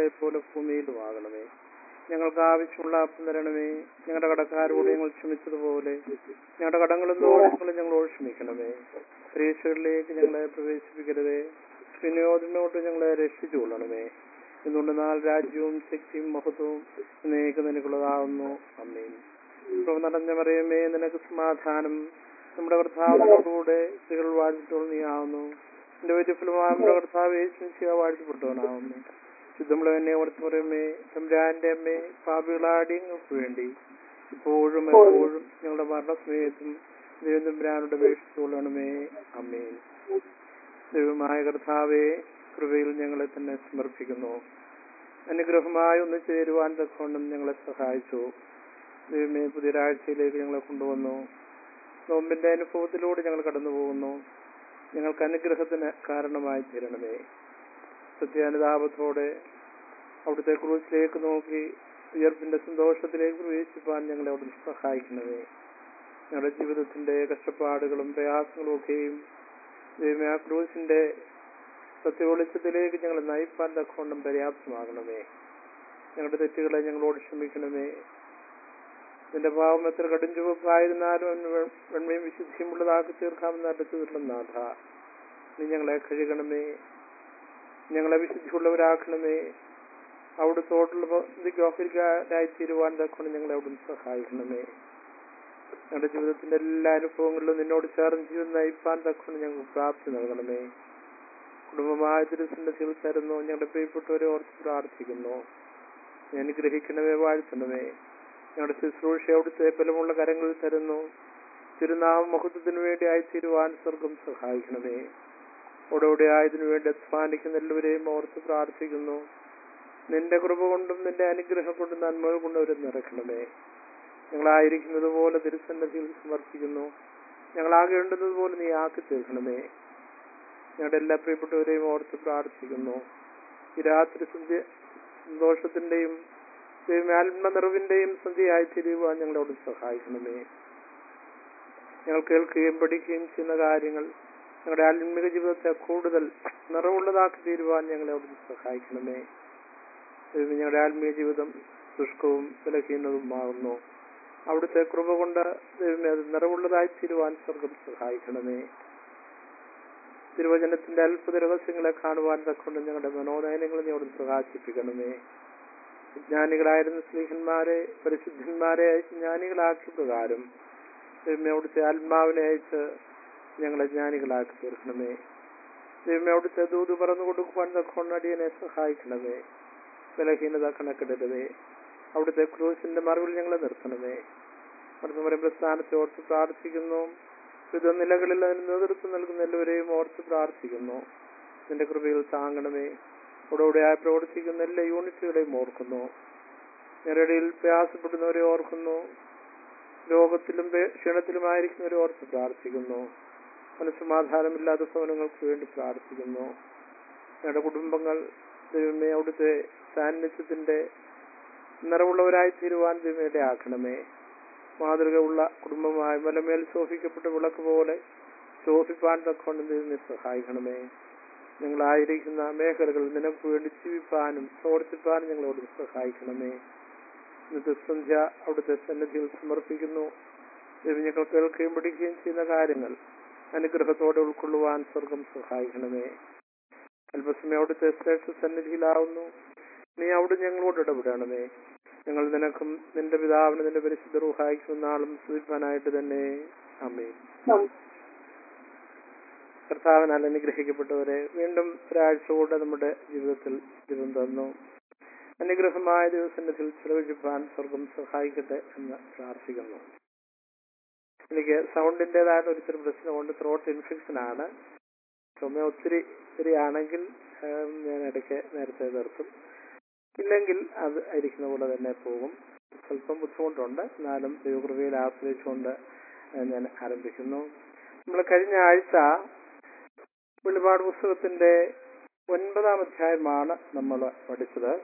സ്വർഗത്തിലെ പോലെ ഭൂമിയിലുമാകണമേ ഞങ്ങൾക്ക് ആവശ്യമുള്ള അപ്പം തരണമേ ഞങ്ങളുടെ കടക്കാരോട് ഞങ്ങൾ ക്ഷമിച്ചതുപോലെ ഞങ്ങളുടെ കടങ്ങളും ദോഷങ്ങളും ഞങ്ങളോട് ക്ഷമിക്കണമേ പരീക്ഷകളിലേക്ക് ഞങ്ങളെ പ്രവേശിപ്പിക്കരുതേ വിനോദനോട്ട് ഞങ്ങളെ രക്ഷിച്ചുകൊള്ളണമേ എന്തുകൊണ്ട് നാൾ രാജ്യവും ശക്തിയും മഹത്വവും എന്നേക്ക് നിനക്കുള്ളതാവുന്നു അമ്മയും നടഞ്ഞ മറിയമേ നിനക്ക് സമാധാനം നമ്മുടെ കർത്താവിനോടുകൂടെ സ്ത്രീകൾ വാഴ്ചത്തോളം നീ ആവുന്നു എന്റെ വലിയഫലമായ നമ്മുടെ കർത്താവ് യേശുശിയ വാഴ്ചപ്പെട്ടവനാവുന്നു ശുദ്ധമുള്ള എന്നെ ഓർത്ത് പറയുമേ തമ്പുരാന്റെ അമ്മേ പാപികളാടി ഞങ്ങൾക്ക് വേണ്ടി ഇപ്പോഴും എപ്പോഴും ഞങ്ങളുടെ മരണസമയത്തും ദൈവം തമ്പുരാനുടെ അപേക്ഷിച്ചുകൊള്ളണമേ അമ്മേ ദൈവമായ കർത്താവെ കൃപയിൽ ഞങ്ങളെ തന്നെ സമർപ്പിക്കുന്നു അനുഗ്രഹമായി ഒന്ന് ചേരുവാൻ തക്കവണ്ണം ഞങ്ങളെ സഹായിച്ചു ദൈവമേ പുതിയൊരാഴ്ചയിലേക്ക് ഞങ്ങളെ കൊണ്ടുവന്നു നോമ്പിന്റെ അനുഭവത്തിലൂടെ ഞങ്ങൾ കടന്നു പോകുന്നു ഞങ്ങൾക്ക് അനുഗ്രഹത്തിന് കാരണമായി തീരണമേ സത്യാനുതാപത്തോടെ അവിടുത്തെ ക്രൂസിലേക്ക് നോക്കി ഉയർപ്പിന്റെ സന്തോഷത്തിലേക്ക് പ്രവേശിപ്പാൻ ഞങ്ങളെ അവിടുന്ന് സഹായിക്കണമേ ഞങ്ങളുടെ ജീവിതത്തിന്റെ കഷ്ടപ്പാടുകളും പ്രയാസങ്ങളും ഒക്കെയും ദൈവമേ ആ ക്രൂസിന്റെ സത്യവെളിച്ചത്തിലേക്ക് ഞങ്ങളെ നയിപ്പാൻ തക്കവണ്ണം പര്യാപ്തമാകണമേ ഞങ്ങളുടെ തെറ്റുകളെ ഞങ്ങളോട് ക്ഷമിക്കണമേ നിന്റെ പാവം എത്ര കടും ചുവപ്പായിരുന്നാലും അവന് വെ- വെണ്മയും വിശുദ്ധിയുമുള്ളതാക്കി തീർക്കാമെന്ന് അടുത്തു തീർന്ന നാഥ നീ ഞങ്ങളെ കഴുകണമേ ഞങ്ങളെ വിശുദ്ധിയുള്ളവരാക്കണമേ അവിടുത്തോട്ടുള്ള പദ്ധതിക്ക് ഓഫീൽക്കാരായി തീരുവാൻ തക്കൊണ്ട് ഞങ്ങളെ അവിടുന്ന് സഹായിക്കണമേ ഞങ്ങളുടെ ജീവിതത്തിന്റെ എല്ലാ അനുഭവങ്ങളിലും നിന്നോട് ചേർന്ന് ജീവൻ നയിപ്പാൻ തക്കൊണ്ട് ഞങ്ങൾക്ക് പ്രാപ്തി നൽകണമേ കുടുംബമായ തിരുസന്നിധിയിൽ തരുന്നു ഞങ്ങളുടെ പ്രിയപ്പെട്ടവരെ ഓർത്ത് പ്രാർത്ഥിക്കുന്നു നീ അനുഗ്രഹിക്കണമേ വാഴ്ത്തണമേ ഞങ്ങളുടെ ശുശ്രൂഷ അവിടുത്തെ ബലമുള്ള കരങ്ങളിൽ തരുന്നു തിരുനാമ മഹത്വത്തിനു വേണ്ടി ആയിത്തീരുവാൻ സ്വർഗം സഹായിക്കണമേ ഓടോടെ ആയതിനു വേണ്ടി അധ്വാനിക്കുന്ന എല്ലാവരെയും ഓർത്ത് പ്രാർത്ഥിക്കുന്നു നിന്റെ കൃപ കൊണ്ടും നിന്റെ അനുഗ്രഹം കൊണ്ടും നന്മകൾ കൊണ്ടും അവരെ നിറയ്ക്കണമേ ഞങ്ങളായിരിക്കുന്നത് പോലെ തിരുസന്നിധിയിൽ സമർപ്പിക്കുന്നു ഞങ്ങളാകേണ്ടുന്നത് പോലെ നീ ആക്കി തീർക്കണമേ ഞങ്ങളുടെ എല്ലാ പ്രിയപ്പെട്ടവരെയും ഓർത്ത് പ്രാർത്ഥിക്കുന്നു ഈ രാത്രി സന്ധ്യ സന്തോഷത്തിന്റെയും ദൈവമേ, ആത്മനിറവിന്റെയും സന്ധ്യയായി തീരുവാൻ ഞങ്ങളോട് സഹായിക്കണമേ ഞങ്ങൾ കേൾക്കുകയും പഠിക്കുകയും ചെയ്യുന്ന കാര്യങ്ങൾ ഞങ്ങളുടെ ആത്മീക ജീവിതത്തെ കൂടുതൽ നിറവുള്ളതാക്കി തീരുവാൻ ഞങ്ങളെ അവിടുന്ന് സഹായിക്കണമേ ദൈവമേ, ഞങ്ങളുടെ ആത്മീയ ജീവിതം ദുഷ്കവും ബലഹീനവുമാകുന്നു അവിടുത്തെ കൃപ കൊണ്ട് ദൈവമേ അത് നിറവുള്ളതായി തീരുവാൻ സ്വർഗം സഹായിക്കണമേ തിരുവചനത്തിന്റെ അത്ഭുത രഹസ്യങ്ങളെ കാണുവാൻ തക്കൊണ്ട് ഞങ്ങളുടെ മനോനയനങ്ങളെ നീ അവിടുന്ന് പ്രകാശിപ്പിക്കണമേ വിജ്ഞാനികളായിരുന്ന സ്നേഹന്മാരെ പരിശുദ്ധന്മാരെ അയച്ച് ജ്ഞാനികളാക്കിയ പ്രകാരം ദൈവമേ അവിടുത്തെ ആത്മാവിനെ അയച്ച് ഞങ്ങളെ ജ്ഞാനികളാക്കി തീർക്കണമേ ദൈവമേ അവിടുത്തെ ദൂത് പറന്നു കൊടുക്കുവാൻ തക്കൊണ്ട് അടിയനെ സഹായിക്കണമേ ബലഹീനത കണക്കിടരുതേ അവിടുത്തെ ക്രൂസിന്റെ മറവിൽ ഞങ്ങളെ നിർത്തണമേ അവിടുത്തെ പറയുമ്പോൾ സ്ഥാനത്തെ ഓർത്ത് പ്രാർത്ഥിക്കുന്നു വിവിധ നിലകളിൽ അതിന് നേതൃത്വം നൽകുന്ന എല്ലാവരെയും ഓർത്ത് പ്രാർത്ഥിക്കുന്നു നിന്റെ കൃപയിൽ താങ്ങണമേ ഉടോടെയായി പ്രവർത്തിക്കുന്ന എല്ലാ യൂണിറ്റുകളെയും ഓർക്കുന്നു ഞെരടിയിൽ പ്രയാസപ്പെടുന്നവരെ ഓർക്കുന്നു രോഗത്തിലും വേ- ക്ഷീണത്തിലുമായിരിക്കുന്നവരെ ഓർത്ത് പ്രാർത്ഥിക്കുന്നു മനസ്സമാധാനമില്ലാത്ത ഭവനങ്ങൾക്ക് വേണ്ടി പ്രാർത്ഥിക്കുന്നു ഞങ്ങളുടെ കുടുംബങ്ങൾ ദൈവമേ അവിടുത്തെ സാന്നിധ്യത്തിന്റെ നിറവുള്ളവരായി തീരുവാൻ ദൈവമേടെ ആക്കണമേ മാതൃക ഉള്ള കുടുംബമായി മലമേൽ ശോഭിക്കപ്പെട്ട വിളക്ക് പോലെ ശോഭിപ്പാൻ തക്കൊണ്ട് ദൈവമേ സഹായിക്കണമേ ഞങ്ങളായിരിക്കുന്ന മേഖലകൾ നിനക്ക് വേണ്ടി ജീവിപ്പാനും പ്രവർത്തിപ്പാനും ഞങ്ങളോട് സഹായിക്കണമേ ഇന്നത്തെ സന്ധ്യ അവിടുത്തെ സന്നിധിയിൽ സമർപ്പിക്കുന്നു ദൈവം ഞങ്ങൾ കേൾക്കുകയും പഠിക്കുകയും ചെയ്യുന്ന കാര്യങ്ങൾ അനുഗ്രഹത്തോടെ ഉൾക്കൊള്ളുവാൻ സ്വർഗം സഹായിക്കണമേ അല്പസമയം അവിടുത്തെ ശ്രേഷ്ഠ സന്നിധിയിലാവുന്നു നീ അവിടെ ഞങ്ങളോട് ഇടപെടണമേ ഞങ്ങൾ നിനക്കും നിന്റെ പിതാവിന് നിന്റെ പരിശുദ്ധ റൂഹായിക്കും നാളും സ്തുതിപ്പാനായിട്ട് തന്നെ അമ്മേ കർത്താവിനാൽ അനുഗ്രഹിക്കപ്പെട്ടവരെ വീണ്ടും ഒരാഴ്ച കൂടെ നമ്മുടെ ജീവിതത്തിൽ ദൈവം തന്നു അനുഗ്രഹമായ ദിവസത്തിൽ ചെലവഴിപ്പാൻ സ്വർഗം സഹായിക്കട്ടെ എന്ന് പ്രാർത്ഥിക്കുന്നു എനിക്ക് സൗണ്ടിൻ്റെതായ ഒരു ചെറിയ പ്രശ്നമുണ്ട് ത്രോട്ട് ഇൻഫെക്ഷൻ ആണ് ചുമ ഒത്തിരി ഒത്തിരി ആണെങ്കിൽ ഏം, ഞാൻ ഇടയ്ക്ക് നേരത്തെ നിർത്തും ഇല്ലെങ്കിൽ അത് ഇരിക്കുന്ന പോലെ തന്നെ പോകും സ്വല്പം ബുദ്ധിമുട്ടുണ്ട് എന്നാലും ദൈവകൃപയിൽ ആശ്രയിച്ചുകൊണ്ട് ഏഹ്, ഞാൻ ആരംഭിക്കുന്നു നമ്മൾ കഴിഞ്ഞ ആഴ്ച വെളിപാട് പുസ്തകത്തിന്റെ ഒൻപതാം അധ്യായമാണ് നമ്മൾ പഠിച്ചത്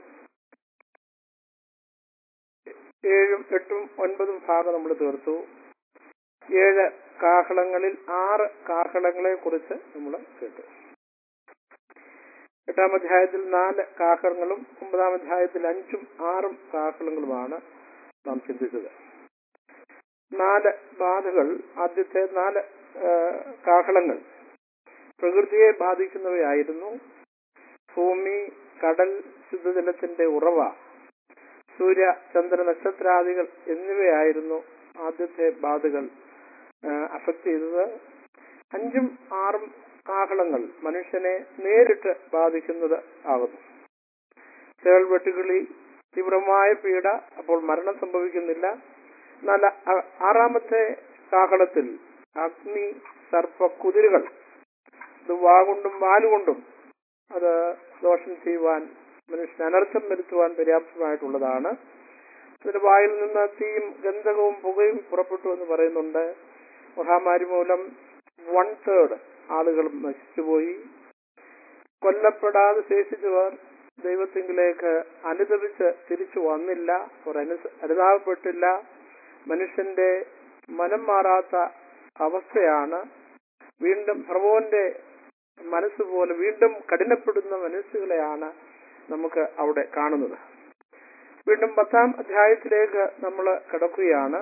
ഏഴും എട്ടും ഒൻപതും ഭാഗം നമ്മൾ തീർത്തു ഏഴ് കാഹളങ്ങളിൽ ആറ് കാഹളങ്ങളെ കുറിച്ച് നമ്മൾ കേട്ടു എട്ടാം അധ്യായത്തിൽ നാല് കാഹളങ്ങളും ഒമ്പതാം അധ്യായത്തിൽ അഞ്ചും ആറും കാഹളങ്ങളുമാണ് നാം ചിന്തിച്ചത് നാല് ബാധകൾ ആദ്യത്തെ നാല് ആ, കാഹളങ്ങൾ പ്രകൃതിയെ ബാധിക്കുന്നവയായിരുന്നു ഭൂമി കടൽ ശുദ്ധജലത്തിന്റെ ഉറവ സൂര്യ ചന്ദ്ര നക്ഷത്രാദികൾ എന്നിവയായിരുന്നു ആദ്യത്തെ ബാധകൾ അഫക്ട് ചെയ്തത് അഞ്ചും ആറും കാഹളങ്ങൾ മനുഷ്യനെ നേരിട്ട് ബാധിക്കുന്നത് ആകുന്നു തേൾ വെട്ടുകിളി തീവ്രമായ പീഡ അപ്പോൾ മരണം സംഭവിക്കുന്നില്ല എന്നാൽ ആ- ആറാമത്തെ കാഹളത്തിൽ അഗ്നി സർപ്പ കുതിരുകൾ ഇത് വാകൊണ്ടും വാലുകൊണ്ടും അത് ദോഷം ചെയ്യുവാൻ മനുഷ്യന് അനർത്ഥം വരുത്തുവാൻ പര്യാപ്തമായിട്ടുള്ളതാണ് അതിന്റെ വായിൽ നിന്ന് തീയും ഗന്ധകവും പുകയും പുറപ്പെട്ടു എന്ന് പറയുന്നുണ്ട് മഹാമാരി മൂലം വൺ തേർഡ് ആളുകൾ നശിച്ചുപോയി കൊല്ലപ്പെടാതെ ശേഷിച്ചവർ ദൈവത്തിങ്കിലേക്ക് അനുദപിച്ച് തിരിച്ചു വന്നില്ല അവർ അനുസ അനുതാപപ്പെട്ടില്ല മനുഷ്യന്റെ മനം മാറാത്ത അവസ്ഥയാണ് വീണ്ടും പ്രഭുവിന്റെ മനസ്സ് പോലെ വീണ്ടും കഠിനപ്പെടുന്ന മനസ്സുകളെയാണ് നമുക്ക് അവിടെ കാണുന്നത് വീണ്ടും പത്താം അധ്യായത്തിലേക്ക് നമ്മൾ കിടക്കുകയാണ്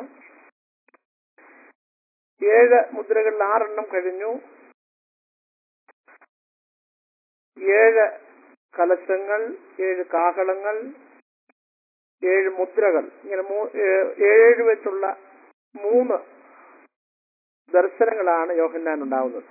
ഏഴ് മുദ്രകളിൽ ആറെണ്ണം കഴിഞ്ഞു ഏഴ് കലശങ്ങൾ ഏഴ് കാഹളങ്ങൾ ഏഴ് മുദ്രകൾ ഇങ്ങനെ മൂ- ഏ- ഏഴ് വെച്ചുള്ള മൂന്ന് ദർശനങ്ങളാണ് യോഹന്നാൻ ഉണ്ടാവുന്നത്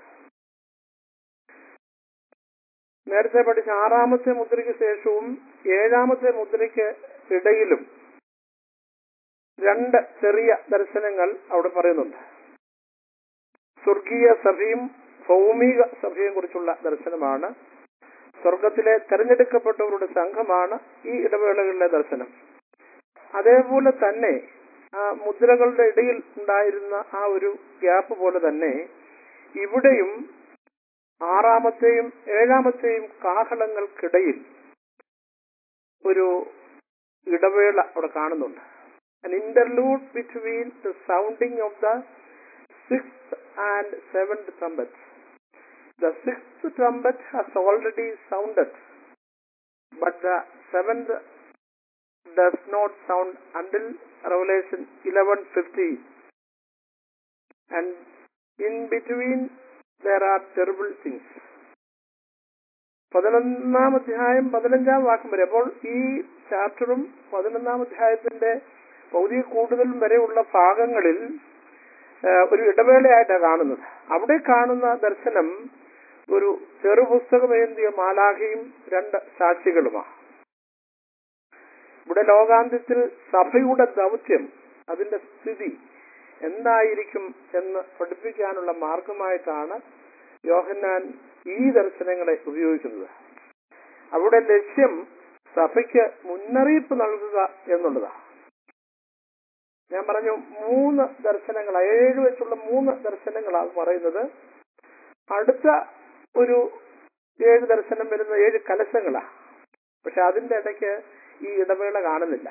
നേരത്തെ പഠിച്ച ആറാമത്തെ മുദ്രയ്ക്ക് ശേഷവും ഏഴാമത്തെ മുദ്രയ്ക്ക് ഇടയിലും രണ്ട് ചെറിയ ദർശനങ്ങൾ അവിടെ പറയുന്നുണ്ട് സ്വർഗീയ സഭയും ഭൗമിക സഭയും കുറിച്ചുള്ള ദർശനമാണ് സ്വർഗത്തിലെ തെരഞ്ഞെടുക്കപ്പെട്ടവരുടെ സംഘമാണ് ഈ ഇടവേളകളിലെ ദർശനം അതേപോലെ തന്നെ ആ മുദ്രകളുടെ ഇടയിൽ ഉണ്ടായിരുന്ന ആ ഒരു ഗ്യാപ്പ് പോലെ തന്നെ ഇവിടെയും ആറാമത്തെയും ഏഴാമത്തെയും കാഹളങ്ങൾക്കിടയിൽ ഒരു ഇടവേള അവിടെ കാണുന്നുണ്ട് an interlude between the sounding of the sixth and seventh trumpets. The sixth trumpet has already sounded, but the seventh does not sound until Revelation 11:50. And in between there are terrible things. പതിനൊന്നാം അധ്യായം പതിനഞ്ചാം വാക്യം വരെ അപ്പോൾ ഈ ചാപ്റ്ററും പതിനൊന്നാം അധ്യായത്തിന്റെ പൗതിക കൂടുതലും വരെയുള്ള ഭാഗങ്ങളിൽ ആ, ഒരു ഇടവേളയായിട്ടാണ് കാണുന്നത് അവിടെ കാണുന്ന ദർശനം ഒരു ചെറുപുസ്തകമേന്തിയ മാലാഖയും രണ്ട് സാക്ഷികളുമാണ് ഇവിടെ ലോകാന്ത്യത്തിൽ സഭയുടെ ദൗത്യം അതിന്റെ സ്ഥിതി എന്തായിരിക്കും എന്ന് പഠിപ്പിക്കാനുള്ള മാർഗമായിട്ടാണ് യോഹന്നാൻ ഈ ദർശനങ്ങളെ ഉപയോഗിക്കുന്നത് അവിടെ ലക്ഷ്യം സഭയ്ക്ക് മുന്നറിയിപ്പ് നൽകുക എന്നുള്ളതാണ് ഞാൻ പറഞ്ഞു മൂന്ന് ദർശനങ്ങൾ ഏഴ് വെച്ചുള്ള മൂന്ന് ദർശനങ്ങളാണ് പറയുന്നത് അടുത്ത ഒരു ഏഴ് ദർശനം വരുന്ന ഏഴ് കലശങ്ങളാ പക്ഷെ അതിന്റെ ഇടയ്ക്ക് ഈ ഇടവേള കാണുന്നില്ല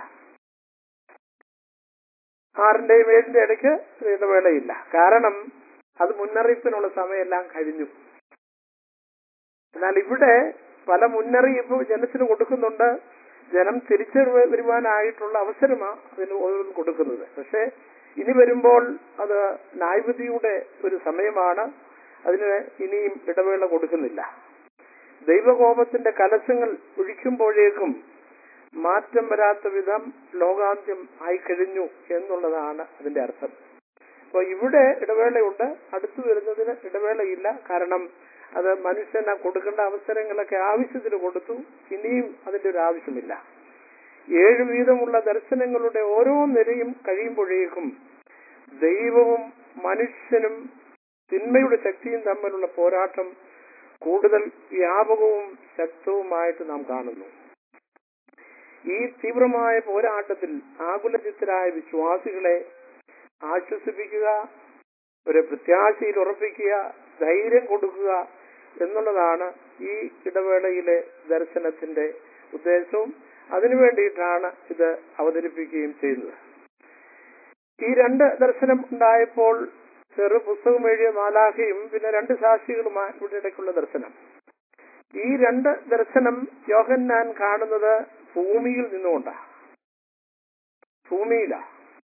ആറിന്റെയും ഏഴിന്റെ ഇടയ്ക്ക് ഒരു ഇടവേളയില്ല കാരണം അത് മുന്നറിയിപ്പിനുള്ള സമയമെല്ലാം കഴിഞ്ഞു എന്നാൽ ഇവിടെ പല മുന്നറിയിപ്പ് ജനത്തിന് കൊടുക്കുന്നുണ്ട് ജനം തിരിച്ചു വരുവാനായിട്ടുള്ള അവസരമാണ് അതിന് ഓരോന്നും കൊടുക്കുന്നത് പക്ഷേ ഇനി വരുമ്പോൾ അത് ന്യായവിധിയുടെ ഒരു സമയമാണ് അതിന് ഇനിയും ഇടവേള കൊടുക്കുന്നില്ല ദൈവകോപത്തിന്റെ കലശങ്ങൾ ഒഴിക്കുമ്പോഴേക്കും മാറ്റം വരാത്ത വിധം ലോകാന്ത്യം ആയിക്കഴിഞ്ഞു എന്നുള്ളതാണ് അതിന്റെ അർത്ഥം അപ്പൊ ഇവിടെ ഇടവേളയുണ്ട് അടുത്തു വരുന്നതിന് ഇടവേളയില്ല കാരണം അത് മനുഷ്യന് കൊടുക്കേണ്ട അവസരങ്ങളൊക്കെ ആവശ്യത്തിന് കൊടുത്തു ഇനിയും അതിന്റെ ഒരു ആവശ്യമില്ല ഏഴ് വീതമുള്ള ദർശനങ്ങളുടെ ഓരോ നിരയും കഴിയുമ്പോഴേക്കും ദൈവവും മനുഷ്യനും തിന്മയുടെ ശക്തിയും തമ്മിലുള്ള പോരാട്ടം കൂടുതൽ വ്യാപകവും ശക്തവുമായിട്ട് നാം കാണുന്നു ഈ തീവ്രമായ പോരാട്ടത്തിൽ ആകുലചിത്തരായ വിശ്വാസികളെ ആശ്വസിപ്പിക്കുക ഒരു പ്രത്യാശയിൽ ഉറപ്പിക്കുക ധൈര്യം കൊടുക്കുക എന്നുള്ളതാണ് ഈ ഇടവേളയിലെ ദർശനത്തിന്റെ ഉദ്ദേശവും അതിനു വേണ്ടിയിട്ടാണ് ഇത് അവതരിപ്പിക്കുകയും ചെയ്യുന്നത് ഈ രണ്ട് ദർശനം ഉണ്ടായപ്പോൾ ചെറു പുസ്തകം എഴുതിയ മാലാഖയും പിന്നെ രണ്ട് സാക്ഷികളുമായി ഇവിടെ ഇടയ്ക്കുള്ള ദർശനം ഈ രണ്ട് ദർശനം യോഹന്നാൻ കാണുന്നത് ഭൂമിയിൽ നിന്നുകൊണ്ടാ ഭൂമിയിലാ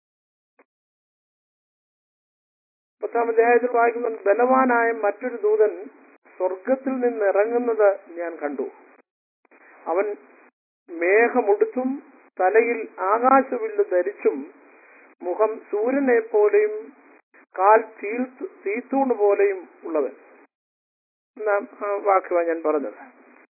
പത്താം അധ്യായത്തിൽ വായിക്കുന്നുണ്ട് ബലവാനായ മറ്റൊരു ദൂതൻ സ്വർഗത്തിൽ നിന്ന് ഇറങ്ങുന്നത് ഞാൻ കണ്ടു അവൻ മേഘമുടുത്തും തലയിൽ ആകാശവില്ല് ധരിച്ചും മുഖം സൂര്യനെ പോലെയും കാൽ തീർത്തു തീത്തൂണ് പോലെയും ഉള്ളവൻ എന്ന ആ വാക്കുവാണ് ഞാൻ പറഞ്ഞത്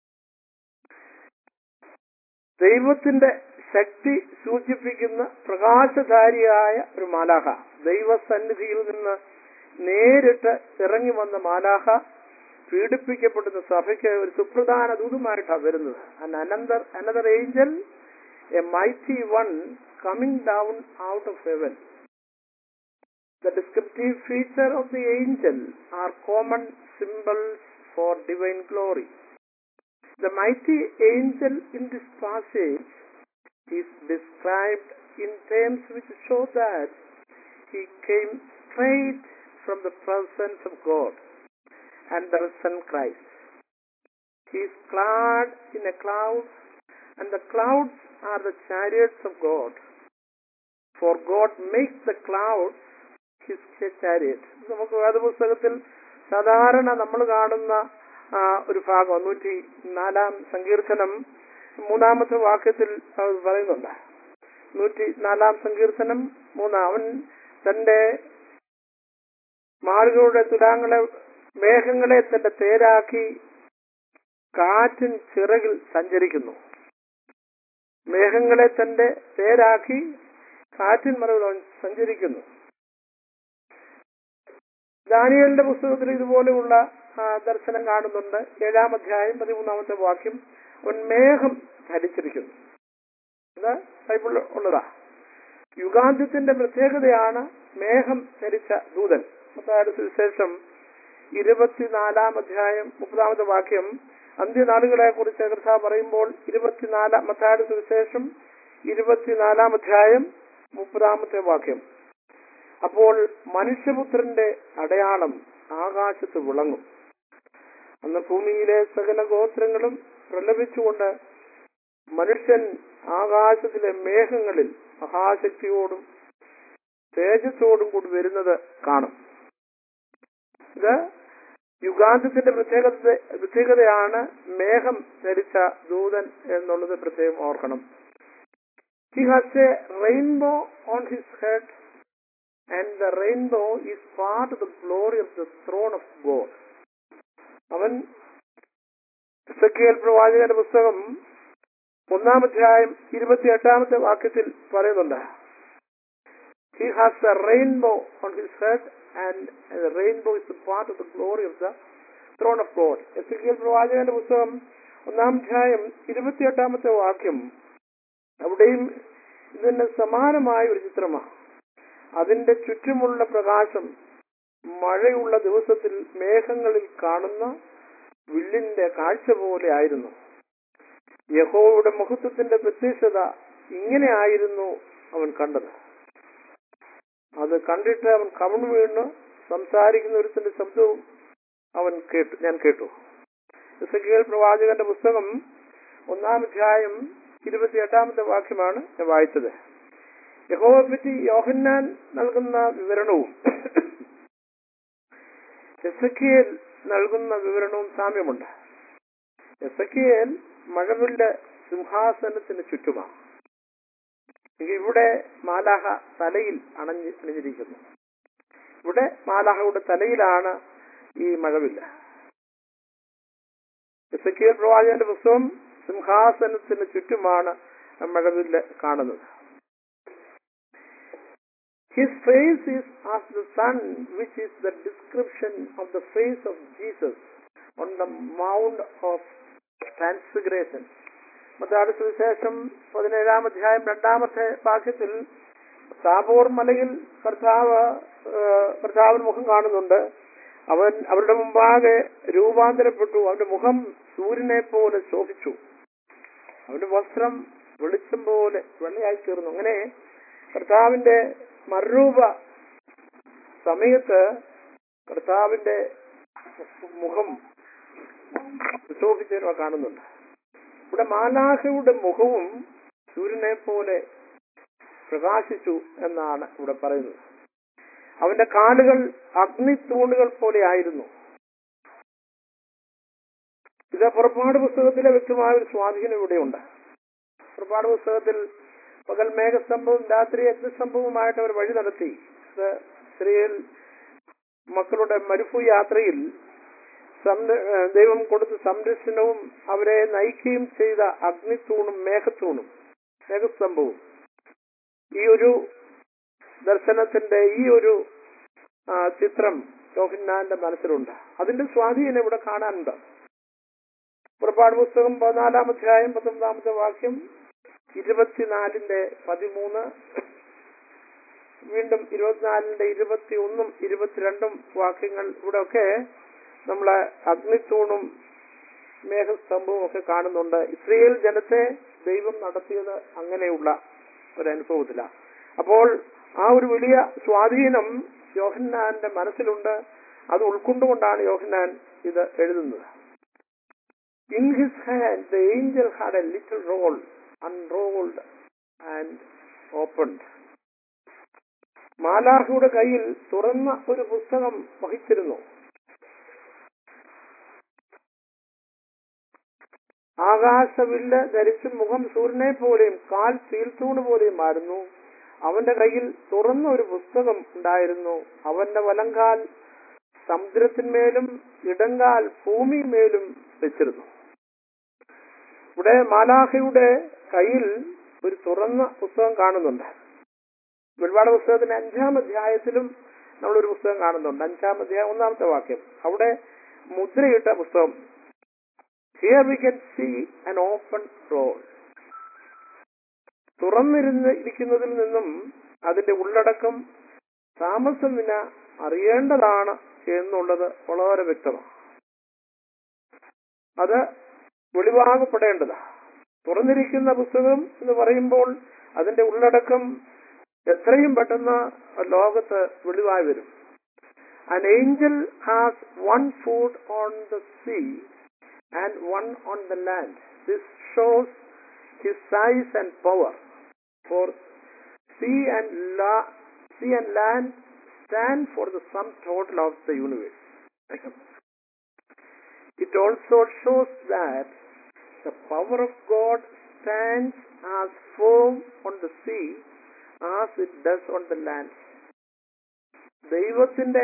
ദൈവത്തിന്റെ ശക്തി സൂചിപ്പിക്കുന്ന പ്രകാശധാരിയായ ഒരു മാലാഹ ദൈവസന്നിധിയിൽ നിന്ന് നേരിട്ട് ഇറങ്ങി വന്ന മാലാഹ പീഡിപ്പിക്കപ്പെടുന്ന സഭയ്ക്ക് ഒരു സുപ്രധാന ദൂതുമായിട്ടാണ് വരുന്നത് another another angel a mighty one coming down out of heaven The descriptive feature of the angel are common symbols for divine glory. The mighty angel in this passage is described in terms which show that he came straight from the presence of God and the risen Christ. He is clad in a cloud, and the clouds are the chariots of God. For God makes the clouds his chariot. നമുക്ക് വേദപുസ്തകത്തിൽ സാധാരണ നമ്മൾ കാണുന്ന ആ, ഒരു ഭാഗം നൂറ്റി നാലാം സങ്കീർത്തനം മൂന്നാമത്തെ വാക്യത്തിൽ അത് പറയുന്നുണ്ട് നൂറ്റി നാലാം സങ്കീർത്തനം മൂന്നാം അവൻ തന്റെ മാളുകളുടെ തുലാങ്ങളെ മേഘങ്ങളെ തന്റെ തേരാക്കി കാറ്റിൻ ചിറകിൽ സഞ്ചരിക്കുന്നു മേഘങ്ങളെ തന്റെ തേരാക്കി കാറ്റിൻ മറവിൽ അവൻ സഞ്ചരിക്കുന്നു ദാനിയലിന്റെ പുസ്തകത്തിൽ ഇതുപോലെയുള്ള ആ, ദർശനം കാണുന്നുണ്ട് ഏഴാം അധ്യായം പതിമൂന്നാമത്തെ വാക്യം അവൻ മേഘം ധരിച്ചിരിക്കുന്നു ഇത് ബൈബിളിൽ ഉള്ളതാ യുഗാന്ത്യത്തിന്റെ പ്രത്യേകതയാണ് മേഘം ധരിച്ച ദൂതൻ മത്തായുടെ സുവിശേഷം ഇരുപത്തിനാലാം അധ്യായം മുപ്പതാമത്തെ വാക്യം അന്ത്യനാളുകളെ കുറിച്ച് കർത്താവ് പറയുമ്പോൾ ഇരുപത്തിനാലാം മത്തായുടെ സുവിശേഷം ഇരുപത്തിനാലാം അധ്യായം മുപ്പതാമത്തെ വാക്യം അപ്പോൾ മനുഷ്യപുത്രന്റെ അടയാളം ആകാശത്ത് വിളങ്ങും അന്ന് ഭൂമിയിലെ സകല ഗോത്രങ്ങളും പ്രലപിച്ചുകൊണ്ട് മനുഷ്യൻ ആകാശത്തിലെ മേഘങ്ങളിൽ മഹാശക്തിയോടും തേജസ്സോടും കൂടി വരുന്നത് കാണും ഇത് യുഗാന്തത്തിന്റെ പ്രത്യേകത പ്രത്യേകതയാണ് മേഘം ധരിച്ച ദൂതൻ എന്നുള്ളത് പ്രത്യേകം ഓർക്കണം he has a rainbow on his head and the rainbow is part of the glory of the throne of God അവൻ എസക്കിയേൽ പ്രവാചകന്റെ പുസ്തകം ഒന്നാം അധ്യായം ഇരുപത്തിയെട്ടാമത്തെ വാക്യത്തിൽ പറയുന്നുണ്ട് he has a rainbow on his head and rainbow is part of the glory of the throne of God Ezekiel പ്രവാചകന്റെ പുസ്തകം ഒന്നാം അധ്യായം ഇരുപത്തിയെട്ടാമത്തെ വാക്യം അവിടെയും ഇതിന് സമാനമായ ഒരു ചിത്രമാണ് അതിന്റെ ചുറ്റുമുള്ള പ്രകാശം മഴയുള്ള ദിവസത്തിൽ മേഘങ്ങളിൽ കാണുന്ന വില്ലിന്റെ കാഴ്ച പോലെ ആയിരുന്നു യഹോവയുടെ മഹത്വത്തിന്റെ പ്രത്യക്ഷത ഇങ്ങനെയായിരുന്നു അവൻ കണ്ടത് അത് കണ്ടിട്ട് അവൻ കവൺ വീണ് സംസാരിക്കുന്ന ഒരുത്തിന്റെ ശബ്ദവും അവൻ കേട്ടു ഞാൻ കേട്ടു ഇസക്കിയേൽ പ്രവാചകന്റെ പുസ്തകം ഒന്നാം അധ്യായം ഇരുപത്തിയെട്ടാമത്തെ വാക്യമാണ് ഞാൻ വായിച്ചത് യഹോവയെ പറ്റി യോഹന്നാൻ നൽകുന്ന വിവരണവും എസക്കിയേൽ നൽകുന്ന വിവരണവും സാമ്യമുണ്ട് എസക്കിയേൽ മഴവിന്റെ സിംഹാസനത്തിന് ചുറ്റുമാണ് എങ്കിൽ ഇവിടെ മാലാഹ തലയിൽ അണഞ്ഞ് അണിഞ്ഞിരിക്കുന്നു ഇവിടെ മാലാഹയുടെ തലയിലാണ് ഈ മഴവില്ല എസക്കിയേൽ പ്രവാചകന്റെ പുസ്തകം സിംഹാസനത്തിന് ചുറ്റുമാണ് മഴവില്ല് കാണുന്നത് His face is as the sun, which is the description of the face of Jesus on the Mount of Transfiguration. മത്താട് സുവിശേഷം പതിനേഴാം അധ്യായം രണ്ടാമത്തെ വാക്യത്തിൽ താപോർ മലയിൽ കർത്താവ് ഏഹ്, കർത്താവിന് മുഖം കാണുന്നുണ്ട് അവൻ അവരുടെ മുമ്പാകെ രൂപാന്തരപ്പെട്ടു അവന്റെ മുഖം സൂര്യനെ പോലെ ശോഭിച്ചു അവന്റെ വസ്ത്രം വെളിച്ചം പോലെ വെള്ളയായി തീർന്നു അങ്ങനെ കർത്താവിന്റെ മറുരൂപ സമയത്ത് കർത്താവിന്റെ മുഖം പ്രക്ഷോഭിച്ചതിനോ കാണുന്നുണ്ട് ഇവിടെ മാലാഹയുടെ മുഖവും സൂര്യനെ പോലെ പ്രകാശിച്ചു എന്നാണ് ഇവിടെ പറയുന്നത് അവന്റെ കാലുകൾ അഗ്നിത്തൂണുകൾ പോലെ ആയിരുന്നു ഇത് പുറപ്പാട് പുസ്തകത്തിലെ വ്യക്തമായ ഒരു സ്വാധീനം ഇവിടെയുണ്ട് പുറപ്പാട് പുസ്തകത്തിൽ പകൽ മേഘസ്തംഭവും രാത്രി അഗ്നിസ്തംഭവുമായിട്ട് അവർ വഴി നടത്തി ഇത് സ്ത്രീയിൽ മക്കളുടെ മരുഭൂ യാത്രയിൽ സംര- ഏഹ് ദൈവം കൊടുത്ത സംരക്ഷണവും അവരെ നയിക്കുകയും ചെയ്ത അഗ്നിത്തൂണും മേഘത്തൂണും മേഘസ്തംഭവും ഈ ഒരു ദർശനത്തിന്റെ ഈ ഒരു ആ, ചിത്രം യോഹന്നാന്റെ മനസ്സിലുണ്ട് അതിന്റെ സ്വാധീനം ഇവിടെ കാണാനുണ്ട് പുറപ്പാട് പുസ്തകം പതിനാലാം അധ്യായം പത്തൊമ്പതാമത്തെ വാക്യം ഇരുപത്തിനാലിന്റെ പതിമൂന്ന് വീണ്ടും ഇരുപത്തിനാലിന്റെ ഇരുപത്തി ഒന്നും ഇരുപത്തിരണ്ടും വാക്യങ്ങൾ ഇവിടെയൊക്കെ നമ്മളെ അഗ്നിത്തൂണും മേഘസ്തംഭവും ഒക്കെ കാണുന്നുണ്ട് ഇസ്രയേൽ ജനത്തെ ദൈവം നടത്തിയത് അങ്ങനെയുള്ള ഒരനുഭവത്തിലാണ് അപ്പോൾ ആ ഒരു വലിയ സ്വാധീനം യോഹന്നാന്റെ മനസ്സിലുണ്ട് അത് ഉൾക്കൊണ്ടുകൊണ്ടാണ് യോഹന്നാൻ ഇത് എഴുതുന്നത് in his hand the angel had a little roll unrolled and opened മാലാഹയുടെ കയ്യിൽ തുറന്ന ഒരു പുസ്തകം വഹിച്ചിരുന്നു ആകാശവില്ല് ധരിച്ച് മുഖം സൂര്യനെ പോലെയും കാൽ തീൽത്തൂണ് പോലെയുമായിരുന്നു അവന്റെ കയ്യിൽ തുറന്ന ഒരു പുസ്തകം ഉണ്ടായിരുന്നു അവന്റെ വലങ്കാൽ സമുദ്രത്തിന്മേലും ഇടങ്കാൽ ഭൂമിമേലും വെച്ചിരുന്നു ഇവിടെ മാലാഹയുടെ കയ്യിൽ ഒരു തുറന്ന പുസ്തകം കാണുന്നുണ്ട് വെളിപാട് പുസ്തകത്തിന്റെ അഞ്ചാം അധ്യായത്തിലും നമ്മളൊരു പുസ്തകം കാണുന്നുണ്ട് അഞ്ചാം അധ്യായം ഒന്നാമത്തെ വാക്യം അവിടെ മുദ്രയിട്ട പുസ്തകം here we can see an open roll തുറന്നിരുന്ന് ഇരിക്കുന്നതിൽ നിന്നും അതിന്റെ ഉള്ളടക്കം താമസം വിന അറിയേണ്ടതാണ് എന്നുള്ളത് വളരെ വ്യക്തമാണ് അത് വെളിവാകപ്പെടേണ്ടതാണ് തുറന്നിരിക്കുന്ന പുസ്തകം എന്ന് പറയുമ്പോൾ അതിന്റെ ഉള്ളടക്കം എത്രയും പെട്ടെന്ന് ലോകത്ത് വെളിവായി വരും An angel has one foot on the sea and one on the land. This shows his size and power. For sea and, la- sea and land stand for the sum total of the universe. it also shows that the power of God stands as firm on the sea as it does on the land. ദൈവത്തിന്റെ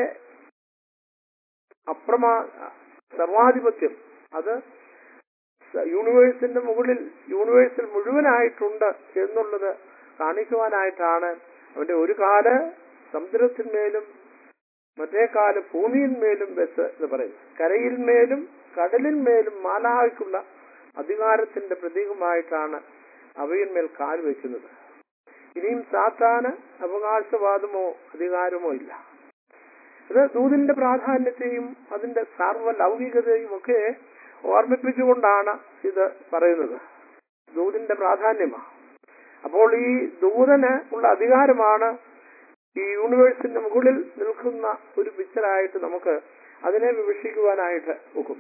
അപ്രമാ സർവാധിപത്യം അത് യൂണിവേഴ്സിന്റെ മുകളിൽ യൂണിവേഴ്സിൽ മുഴുവനായിട്ടുണ്ട് എന്നുള്ളത് കാണിക്കുവാനായിട്ടാണ് അവന്റെ ഒരു കാല് സമുദ്രത്തിന്മേലും മറ്റേ കാല് ഭൂമിയിന്മേലും വെച്ച് എന്ന് പറയുന്നു കരയിന്മേലും കടലിന്മേലും മാലാഹയ്ക്കുള്ള അധികാരത്തിന്റെ പ്രതീകമായിട്ടാണ് അവയിന്മേൽ കാൽ വയ്ക്കുന്നത് ഇനിയും സാത്താന് അവകാശവാദമോ അധികാരമോ ഇല്ല ഇത് ദൂതിന്റെ പ്രാധാന്യത്തെയും അതിന്റെ സാർവലൗകികതയും ഒക്കെ ഓർമ്മിപ്പിച്ചുകൊണ്ടാണ് ഇത് പറയുന്നത് ദൂതിന്റെ പ്രാധാന്യമാണ് അപ്പോൾ ഈ ദൂതന് ഉള്ള അധികാരമാണ് ഈ യൂണിവേഴ്സിന്റെ മുകളിൽ നിൽക്കുന്ന ഒരു പിക്ചറായിട്ട് നമുക്ക് അതിനെ വിവക്ഷിക്കുവാനായിട്ട് ഒക്കും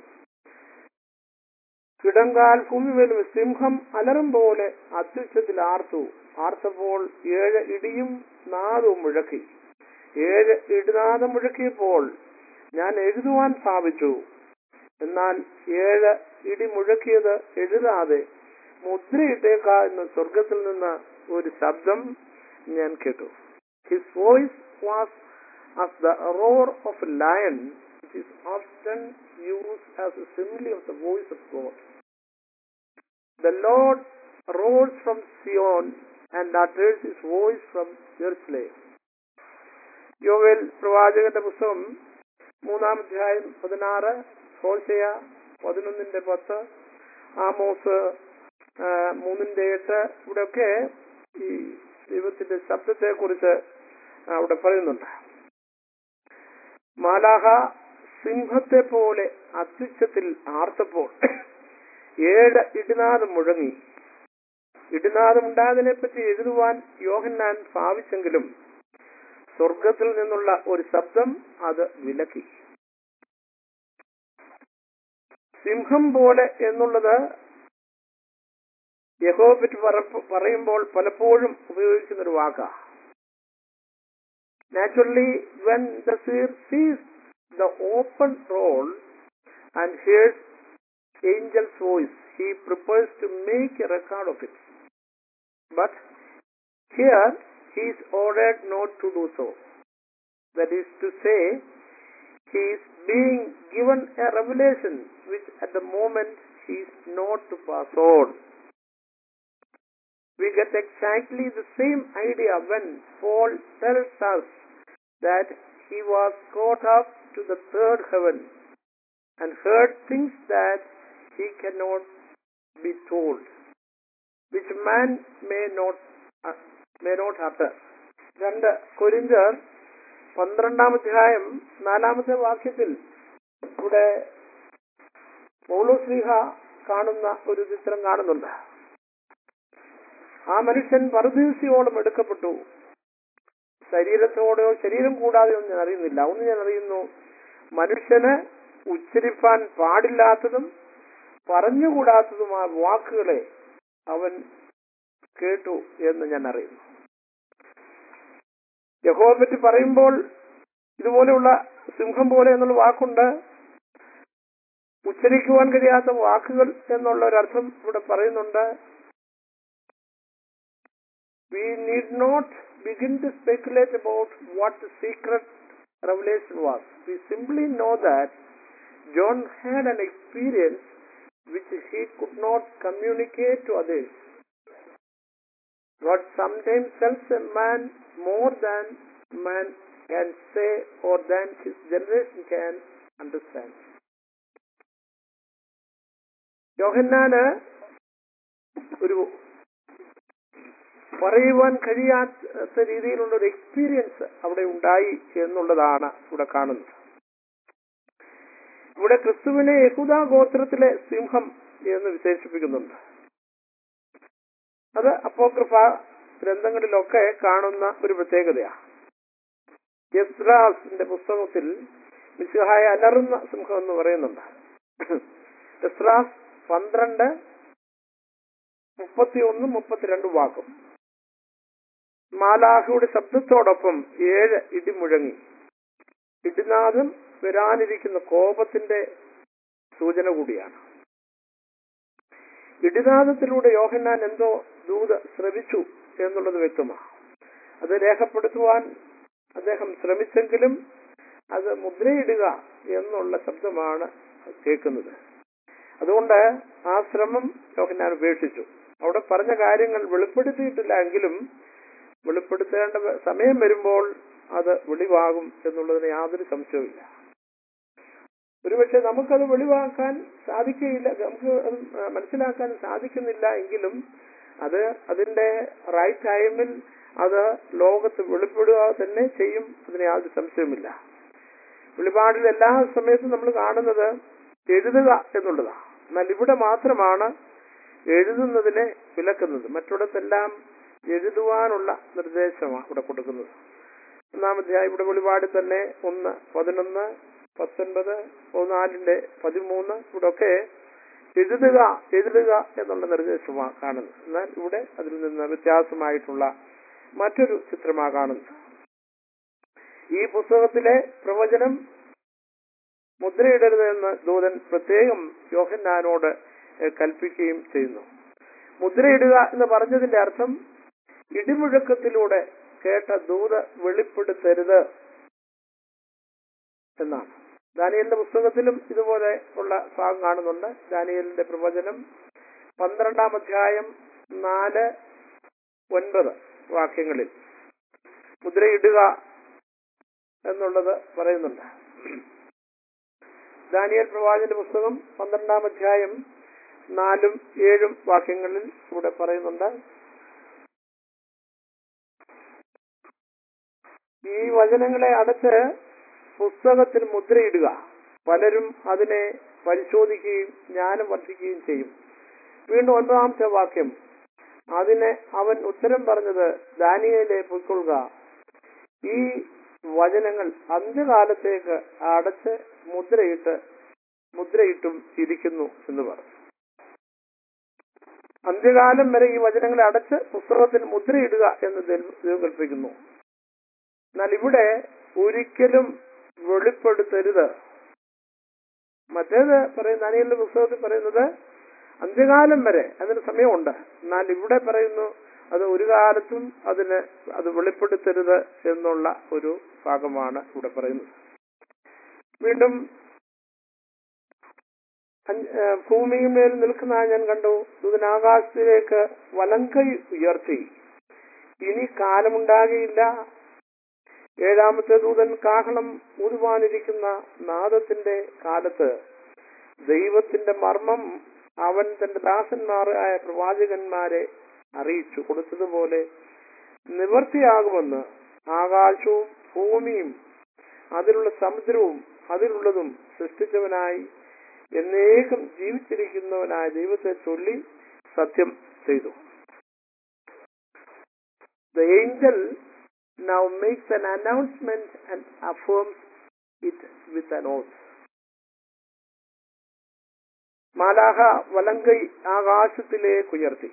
കിടങ്കാൽ ഭൂമി വരും സിംഹം അലറും പോലെ അത്യുച്ചത്തിൽ ആർത്തു ആർത്തപ്പോൾ ഏഴ് ഇടിയും നാദവും മുഴക്കി ഏഴ് ഇടിനാദം മുഴക്കിയപ്പോൾ ഞാൻ എഴുതുവാൻ ഭാവിച്ചു എന്നാൽ ഏഴ് ഇടി മുഴക്കിയത് എഴുതാതെ മുദ്രയിട്ടേക്ക എന്ന സ്വർഗത്തിൽ നിന്ന് ഒരു ശബ്ദം ഞാൻ കേട്ടു his voice was as the roar of a lion which is often use as a simile of the voice of God the lord roars from Zion and utters his voice from Jerusalem. യോവേൽ പ്രവാചകന്റെ പുസ്തകം മൂന്നാം അധ്യായം പതിനാറ് ഹോശയ പതിനൊന്നിന്റെ പത്ത് Amos ആ, മൂന്നിന്റെ എട്ട് ഇവിടെയൊക്കെ ഈ ദൈവത്തിന്റെ ശബ്ദത്തെ കുറിച്ച് അവിടെ പറയുന്നുണ്ട് മാലാഹ സിംഹത്തെ പോലെ അത്യുച്ചത്തിൽ ആർത്തപ്പോൾ ഏഴ് ഇടിനാദം മുഴങ്ങി ഇടിനാദം ഉണ്ടായതിനെ പറ്റി എഴുതുവാൻ യോഹന്നാൻ ഭാവിച്ചെങ്കിലും സ്വർഗത്തിൽ നിന്നുള്ള ഒരു ശബ്ദം അത് വിലക്കി സിംഹം പോലെ എന്നുള്ളത് യഹോവയെ പറ്റി പറ- പറയുമ്പോൾ പലപ്പോഴും ഉപയോഗിക്കുന്ന ഒരു വാക്കാ naturally when the sees the open roll and hears angel's voice, he prepares to make a record of it. But here he is ordered not to do so. That is to say, he is being given a revelation which at the moment he is not to pass on. We get exactly the same idea when Paul tells us that he was caught up to the third heaven and heard things that he cannot be told, which man may not uh, may not utter. രണ്ട് കൊരിന്തർ പന്ത്രണ്ടാം അധ്യായം നാലാമത്തെ വാക്യത്തിൽ ഇവിടെ പൗലോസ്ലീഹ കാണുന്ന ഒരു ചിത്രം കാണുന്നുണ്ട് ആ മനുഷ്യൻ പരദീസിയോളം എടുക്കപ്പെട്ടു ശരീരത്തോടെയോ ശരീരം കൂടാതെയോ ഞാൻ അറിയുന്നില്ല ഒന്ന് ഞാൻ അറിയുന്നു മനുഷ്യന് ഉച്ചരിപ്പാൻ പാടില്ലാത്തതും പറഞ്ഞുകൂടാത്തതുമായ വാക്കുകളെ അവൻ കേട്ടു എന്ന് ഞാൻ അറിയുന്നു യഹോവയെ പറ്റി പറയുമ്പോൾ ഇതുപോലെയുള്ള സിംഹം പോലെ എന്നുള്ള വാക്കുണ്ട് ഉച്ചരിക്കുവാൻ കഴിയാത്ത വാക്കുകൾ എന്നുള്ള ഒരർത്ഥം ഇവിടെ പറയുന്നുണ്ട് we need not begin to speculate about what the secret revelation was. We simply know that John had an experience which he could not communicate to others. God sometimes tells a man more than man can say or than his generation can understand. യോഹന്നാന് ഒരു പറയുവാൻ കഴിയാത്ത രീതിയിലുള്ള ഒരു experience അവിടെ ഉണ്ടായി എന്നുള്ളതാണ് ഇവിടെ കാണുന്നത് ഇവിടെ ക്രിസ്തുവിനെ യഹൂദ ഗോത്രത്തിലെ സിംഹം എന്ന് വിശേഷിപ്പിക്കുന്നുണ്ട് അത് അപ്പോക്രഫ ഗ്രന്ഥങ്ങളിലൊക്കെ കാണുന്ന ഒരു പ്രത്യേകതയാണ് യസ്രാസിന്റെ പുസ്തകത്തിൽ മിശിഹായ അലറുന്ന സിംഹം എന്ന് പറയുന്നുണ്ട് യസ്രാസ് പന്ത്രണ്ട് മുപ്പത്തിയൊന്നും മുപ്പത്തിരണ്ട് വാക്കും മാലാഹയുടെ ശബ്ദത്തോടൊപ്പം ഏഴ് ഇടിമുഴങ്ങി ഇടിനാദം വരാനിരിക്കുന്ന കോപത്തിന്റെ സൂചന കൂടിയാണ് ഇടിനാദത്തിലൂടെ യോഹന്നാൻ എന്തോ ദൂത ശ്രവിച്ചു എന്നുള്ളത് വ്യക്തമാണ് അത് രേഖപ്പെടുത്തുവാൻ അദ്ദേഹം ശ്രമിച്ചെങ്കിലും അത് മുദ്രയിടുക എന്നുള്ള ശബ്ദമാണ് കേൾക്കുന്നത് അതുകൊണ്ട് ആ ശ്രമം യോഹന്നാൻ ഉപേക്ഷിച്ചു അവിടെ പറഞ്ഞ കാര്യങ്ങൾ വെളിപ്പെടുത്തിയിട്ടില്ല എങ്കിലും വെളിപ്പെടുത്തേണ്ട സമയം വരുമ്പോൾ അത് വെളിവാകും എന്നുള്ളതിന് യാതൊരു സംശയവുമില്ല ഒരുപക്ഷെ നമുക്കത് വെളിവാക്കാൻ സാധിക്കുകയില്ല നമുക്ക് അത് മനസ്സിലാക്കാൻ സാധിക്കുന്നില്ല എങ്കിലും അത് അതിന്റെ റൈറ്റ് ടൈമിൽ അത് ലോകത്ത് വെളിപ്പെടുക തന്നെ ചെയ്യും അതിന് യാതൊരു സംശയവുമില്ല വെളിപാടിൽ എല്ലാ സമയത്തും നമ്മൾ കാണുന്നത് എഴുതുക എന്നുള്ളതാണ് എന്നാൽ ഇവിടെ മാത്രമാണ് എഴുതുന്നതിനെ വിലക്കുന്നത് മറ്റിടത്തെല്ലാം എഴുതുവാനുള്ള നിർദ്ദേശമാണ് ഇവിടെ കൊടുക്കുന്നത് ഒന്നാമധ്യായം ഇവിടെ വെളിപാട് തന്നെ ഒന്ന് പതിനൊന്ന് പത്തൊൻപത് പതിനാലിന്റെ പതിമൂന്ന് ഇവിടെ ഒക്കെ എഴുതുക എഴുതുക എന്നുള്ള നിർദ്ദേശമാണ് കാണുന്നത് എന്നാൽ ഇവിടെ അതിൽ നിന്ന് വ്യത്യാസമായിട്ടുള്ള മറ്റൊരു ചിത്രമാണ് കാണുന്നത് ഈ പുസ്തകത്തിലെ പ്രവചനം മുദ്രയിടരുതെന്ന് ദൂതൻ പ്രത്യേകം യോഹന്നാനോട് ഏഹ്, കൽപ്പിക്കുകയും ചെയ്യുന്നു മുദ്രയിടുക എന്ന് പറഞ്ഞതിന്റെ അർത്ഥം ഇടിമുഴക്കത്തിലൂടെ കേട്ട ദൂത വെളിപ്പെടുത്തരുത് എന്നാണ് ദാനിയലിന്റെ പുസ്തകത്തിലും ഇതുപോലെ ഉള്ള ഭാഗം കാണുന്നുണ്ട് ദാനിയലിന്റെ പ്രവചനം പന്ത്രണ്ടാം അധ്യായം നാല് ഒൻപത് വാക്യങ്ങളിൽ മുദ്രയിടുക എന്നുള്ളത് പറയുന്നുണ്ട് ദാനിയൽ പ്രവാചന്റെ പുസ്തകം പന്ത്രണ്ടാം അധ്യായം നാലും ഏഴും വാക്യങ്ങളിൽ ഇവിടെ പറയുന്നുണ്ട് ഈ വചനങ്ങളെ അടച്ച് പുസ്തകത്തിൽ മുദ്രയിടുക പലരും അതിനെ പരിശോധിക്കുകയും ജ്ഞാനം വർദ്ധിക്കുകയും ചെയ്യും വീണ്ടും ഒൻപതാമത്തെ വാക്യം അതിന് അവൻ ഉത്തരം പറഞ്ഞത് ദാനിയയിലെ പൊയ്ക്കൊള്ളുക ഈ വചനങ്ങൾ അന്ത്യകാലത്തേക്ക് അടച്ച് മുദ്രയിട്ട് മുദ്രയിട്ടും ഇരിക്കുന്നു എന്ന് പറഞ്ഞു അന്ത്യകാലം വരെ ഈ വചനങ്ങളെ അടച്ച് പുസ്തകത്തിൽ മുദ്രയിടുക എന്ന് ദൈവം കൽപ്പിക്കുന്നു എന്നാൽ ഇവിടെ ഒരിക്കലും വെളിപ്പെടുത്തരുത് മറ്റേത് പറയുന്ന അനിയലിന്റെ പുസ്തകത്തിൽ പറയുന്നത് അന്ത്യകാലം വരെ അതിന് സമയമുണ്ട് എന്നാൽ ഇവിടെ പറയുന്നു അത് ഒരു കാലത്തും അതിന് അത് വെളിപ്പെടുത്തരുത് എന്നുള്ള ഒരു ഭാഗമാണ് ഇവിടെ പറയുന്നത് വീണ്ടും അഞ്ച്- ഏഹ് ഭൂമിയിന്മേൽ നിൽക്കുന്ന ഞാൻ കണ്ടു ദൂതനാകാശത്തിലേക്ക് വലങ്കൈ ഉയർത്തി ഇനി കാലമുണ്ടാകയില്ല ഏഴാമത്തെ ദൂതൻ കാഹളം ഊതുവാനിരിക്കുന്ന നാദത്തിന്റെ കാലത്ത് ദൈവത്തിന്റെ മർമ്മം അവൻ തന്റെ ദാസന്മാരായ പ്രവാചകന്മാരെ അറിയിച്ചു കൊടുത്തതുപോലെ നിവർത്തിയാകുമെന്ന് ആകാശവും ഭൂമിയും അതിലുള്ള സമുദ്രവും അതിലുള്ളതും സൃഷ്ടിച്ചവനായി എന്നേക്കും ജീവിച്ചിരിക്കുന്നവനായ ദൈവത്തെ ചൊല്ലി സത്യം ചെയ്തു The angel now makes an announcement and affirms it with an oath. മാലാഹ വലങ്കൈ ആകാശത്തിലേക്ക് ഉയർത്തി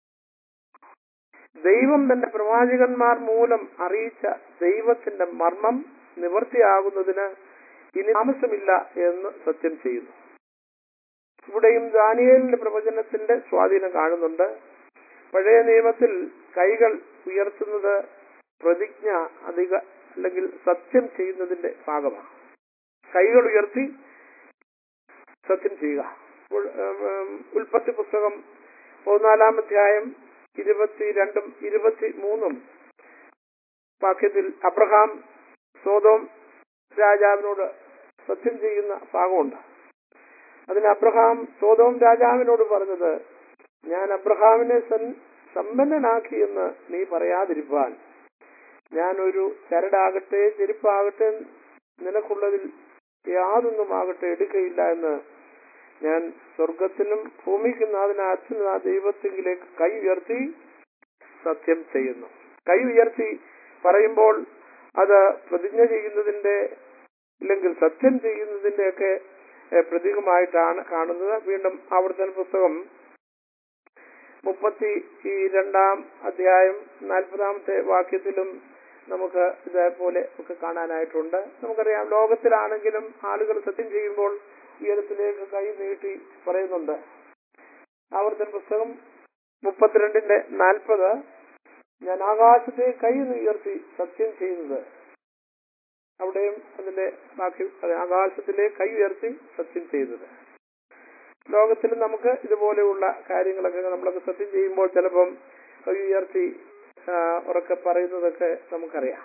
ദൈവം തന്റെ പ്രവാചകന്മാർ മൂലം അറിയിച്ച ദൈവത്തിന്റെ മർമ്മം നിവർത്തിയാകുന്നതിന് ഇനി താമസമില്ല എന്ന് സത്യം ചെയ്യുന്നു ഇവിടെയും ദാനിയേലിന്റെ പ്രവചനത്തിന്റെ സ്വാധീനം കാണുന്നുണ്ട് പഴയ നിയമത്തിൽ കൈകൾ ഉയർത്തുന്നത് പ്രതിജ്ഞ അധിക അല്ലെങ്കിൽ സത്യം ചെയ്യുന്നതിന്റെ ഭാഗമാണ് കൈകൾ ഉയർത്തി സത്യം ചെയ്യുക ഇപ്പോൾ, ഉം, ഉം, ഉൽപ്പത്തി പുസ്തകം പതിനാലാം അധ്യായം ഇരുപത്തിരണ്ടും ഇരുപത്തി മൂന്നും വാക്യത്തിൽ അബ്രഹാം സോതോം രാജാവിനോട് സത്യം ചെയ്യുന്ന ഭാഗമുണ്ട് അതിന് അബ്രഹാം സോതോം രാജാവിനോട് പറഞ്ഞത് ഞാൻ അബ്രഹാമിനെ സൻ- സമ്പന്നനാക്കിയെന്ന് നീ പറയാതിരിപ്പാൻ ഞാൻ ഒരു ചരടാകട്ടെ ചെരുപ്പാകട്ടെ നിനക്കുള്ളതിൽ യാതൊന്നുമാകട്ടെ എടുക്കയില്ല എന്ന് ഞാൻ സ്വർഗത്തിനും ഭൂമിക്കും നാഥന അച്ഛനാ ദൈവത്തെങ്കിലേക്ക് കൈ ഉയർത്തി സത്യം ചെയ്യുന്നു കൈ ഉയർത്തി പറയുമ്പോൾ അത് പ്രതിജ്ഞ ചെയ്യുന്നതിന്റെ ഇല്ലെങ്കിൽ സത്യം ചെയ്യുന്നതിന്റെ ഒക്കെ പ്രതീകമായിട്ടാണ് കാണുന്നത് വീണ്ടും ആവർത്തന പുസ്തകം മുപ്പത്തി ഈ രണ്ടാം അധ്യായം നാൽപ്പതാമത്തെ വാക്യത്തിലും നമുക്ക് ഇതേപോലെ ഒക്കെ കാണാനായിട്ടുണ്ട് നമുക്കറിയാം ലോകത്തിലാണെങ്കിലും ആളുകൾ സത്യം ചെയ്യുമ്പോൾ ഉയരത്തിലേക്ക് കൈ നീട്ടി പറയുന്നുണ്ട് ആവർത്തന പുസ്തകം മുപ്പത്തിരണ്ടിന്റെ നാൽപ്പത് ഞാൻ ആകാശത്തെ കൈ ഉയർത്തി സത്യം ചെയ്യുന്നത് അവിടെയും അതിന്റെ ബാക്കി അതെ, ആകാശത്തിലെ കൈ ഉയർത്തി സത്യം ചെയ്തത് ലോകത്തിൽ നമുക്ക് ഇതുപോലെയുള്ള കാര്യങ്ങളൊക്കെ നമ്മളൊക്കെ സത്യം ചെയ്യുമ്പോൾ ചിലപ്പം കൈ ഉയർത്തി ആ, ഉറക്കെ പറയുന്നതൊക്കെ നമുക്കറിയാം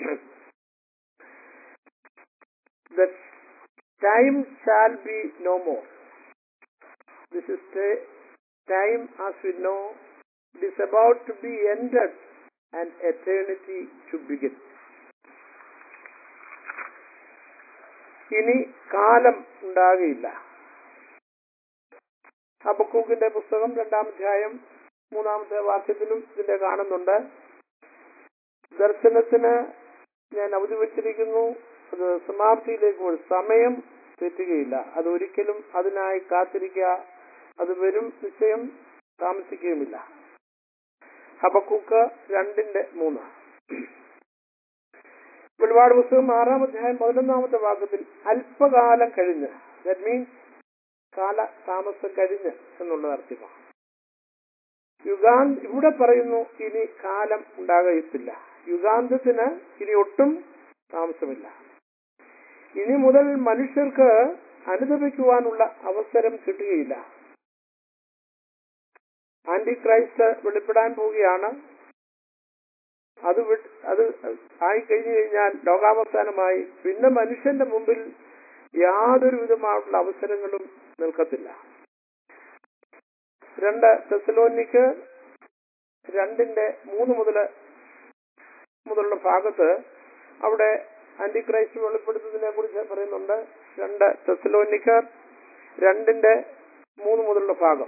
The time shall be no more. This is the time as we know it is about to be ended and eternity to begin. ഇനി കാലം ഉണ്ടാകുകയില്ല ഹബക്കൂക്കിന്റെ പുസ്തകം രണ്ടാം അധ്യായം മൂന്നാമത്തെ വാക്യത്തിലും ഇതിന്റെ കാണുന്നുണ്ട് ദർശനത്തിന് ഞാൻ അവധി വെച്ചിരിക്കുന്നു അത് സമാപ്തിയിലേക്ക് പോകും സമയം തെറ്റുകയില്ല അത് ഒരിക്കലും അതിനായി കാത്തിരിക്കുക അത് വരും നിശ്ചയം താമസിക്കുകയുമില്ല ഹബക്കൂക്ക് രണ്ടിന്റെ മൂന്ന് വെളിപാട് പുസ്തകം ആറാം അധ്യായം പതിനൊന്നാമത്തെ വാക്യത്തിൽ അല്പകാലം കഴിഞ്ഞ് ദാറ്റ് മീൻസ് കാല താമസം കഴിഞ്ഞ് എന്നുള്ളത് അർത്ഥമാണ് യുഗാന്ത് ഇവിടെ പറയുന്നു ഇനി കാലം ഉണ്ടാകത്തില്ല യുഗാന്തത്തിന് ഇനി ഒട്ടും താമസമില്ല ഇനി മുതൽ മനുഷ്യർക്ക് അനുദപിക്കുവാനുള്ള അവസരം കിട്ടുകയില്ല ആന്റി ക്രൈസ്റ്റ് വെളിപ്പെടാൻ പോവുകയാണ് അത് വിട്ട് അത് ആയി കഴിഞ്ഞു കഴിഞ്ഞാൽ ലോകാവസാനമായി പിന്നെ മനുഷ്യന്റെ മുമ്പിൽ യാതൊരു വിധമായിട്ടുള്ള അവസരങ്ങളും നിൽക്കത്തില്ല രണ്ട് തെസലോനിക്ക് രണ്ടിന്റെ മൂന്ന് മുതൽ മുതലുള്ള ഭാഗത്ത് അവിടെ ആന്റിക്രൈസ്റ്റ് വെളിപ്പെടുത്തുന്നതിനെ കുറിച്ച് പറയുന്നുണ്ട് രണ്ട് തെസലോനിക്കർ രണ്ടിന്റെ മൂന്ന് മുതലുള്ള ഭാഗം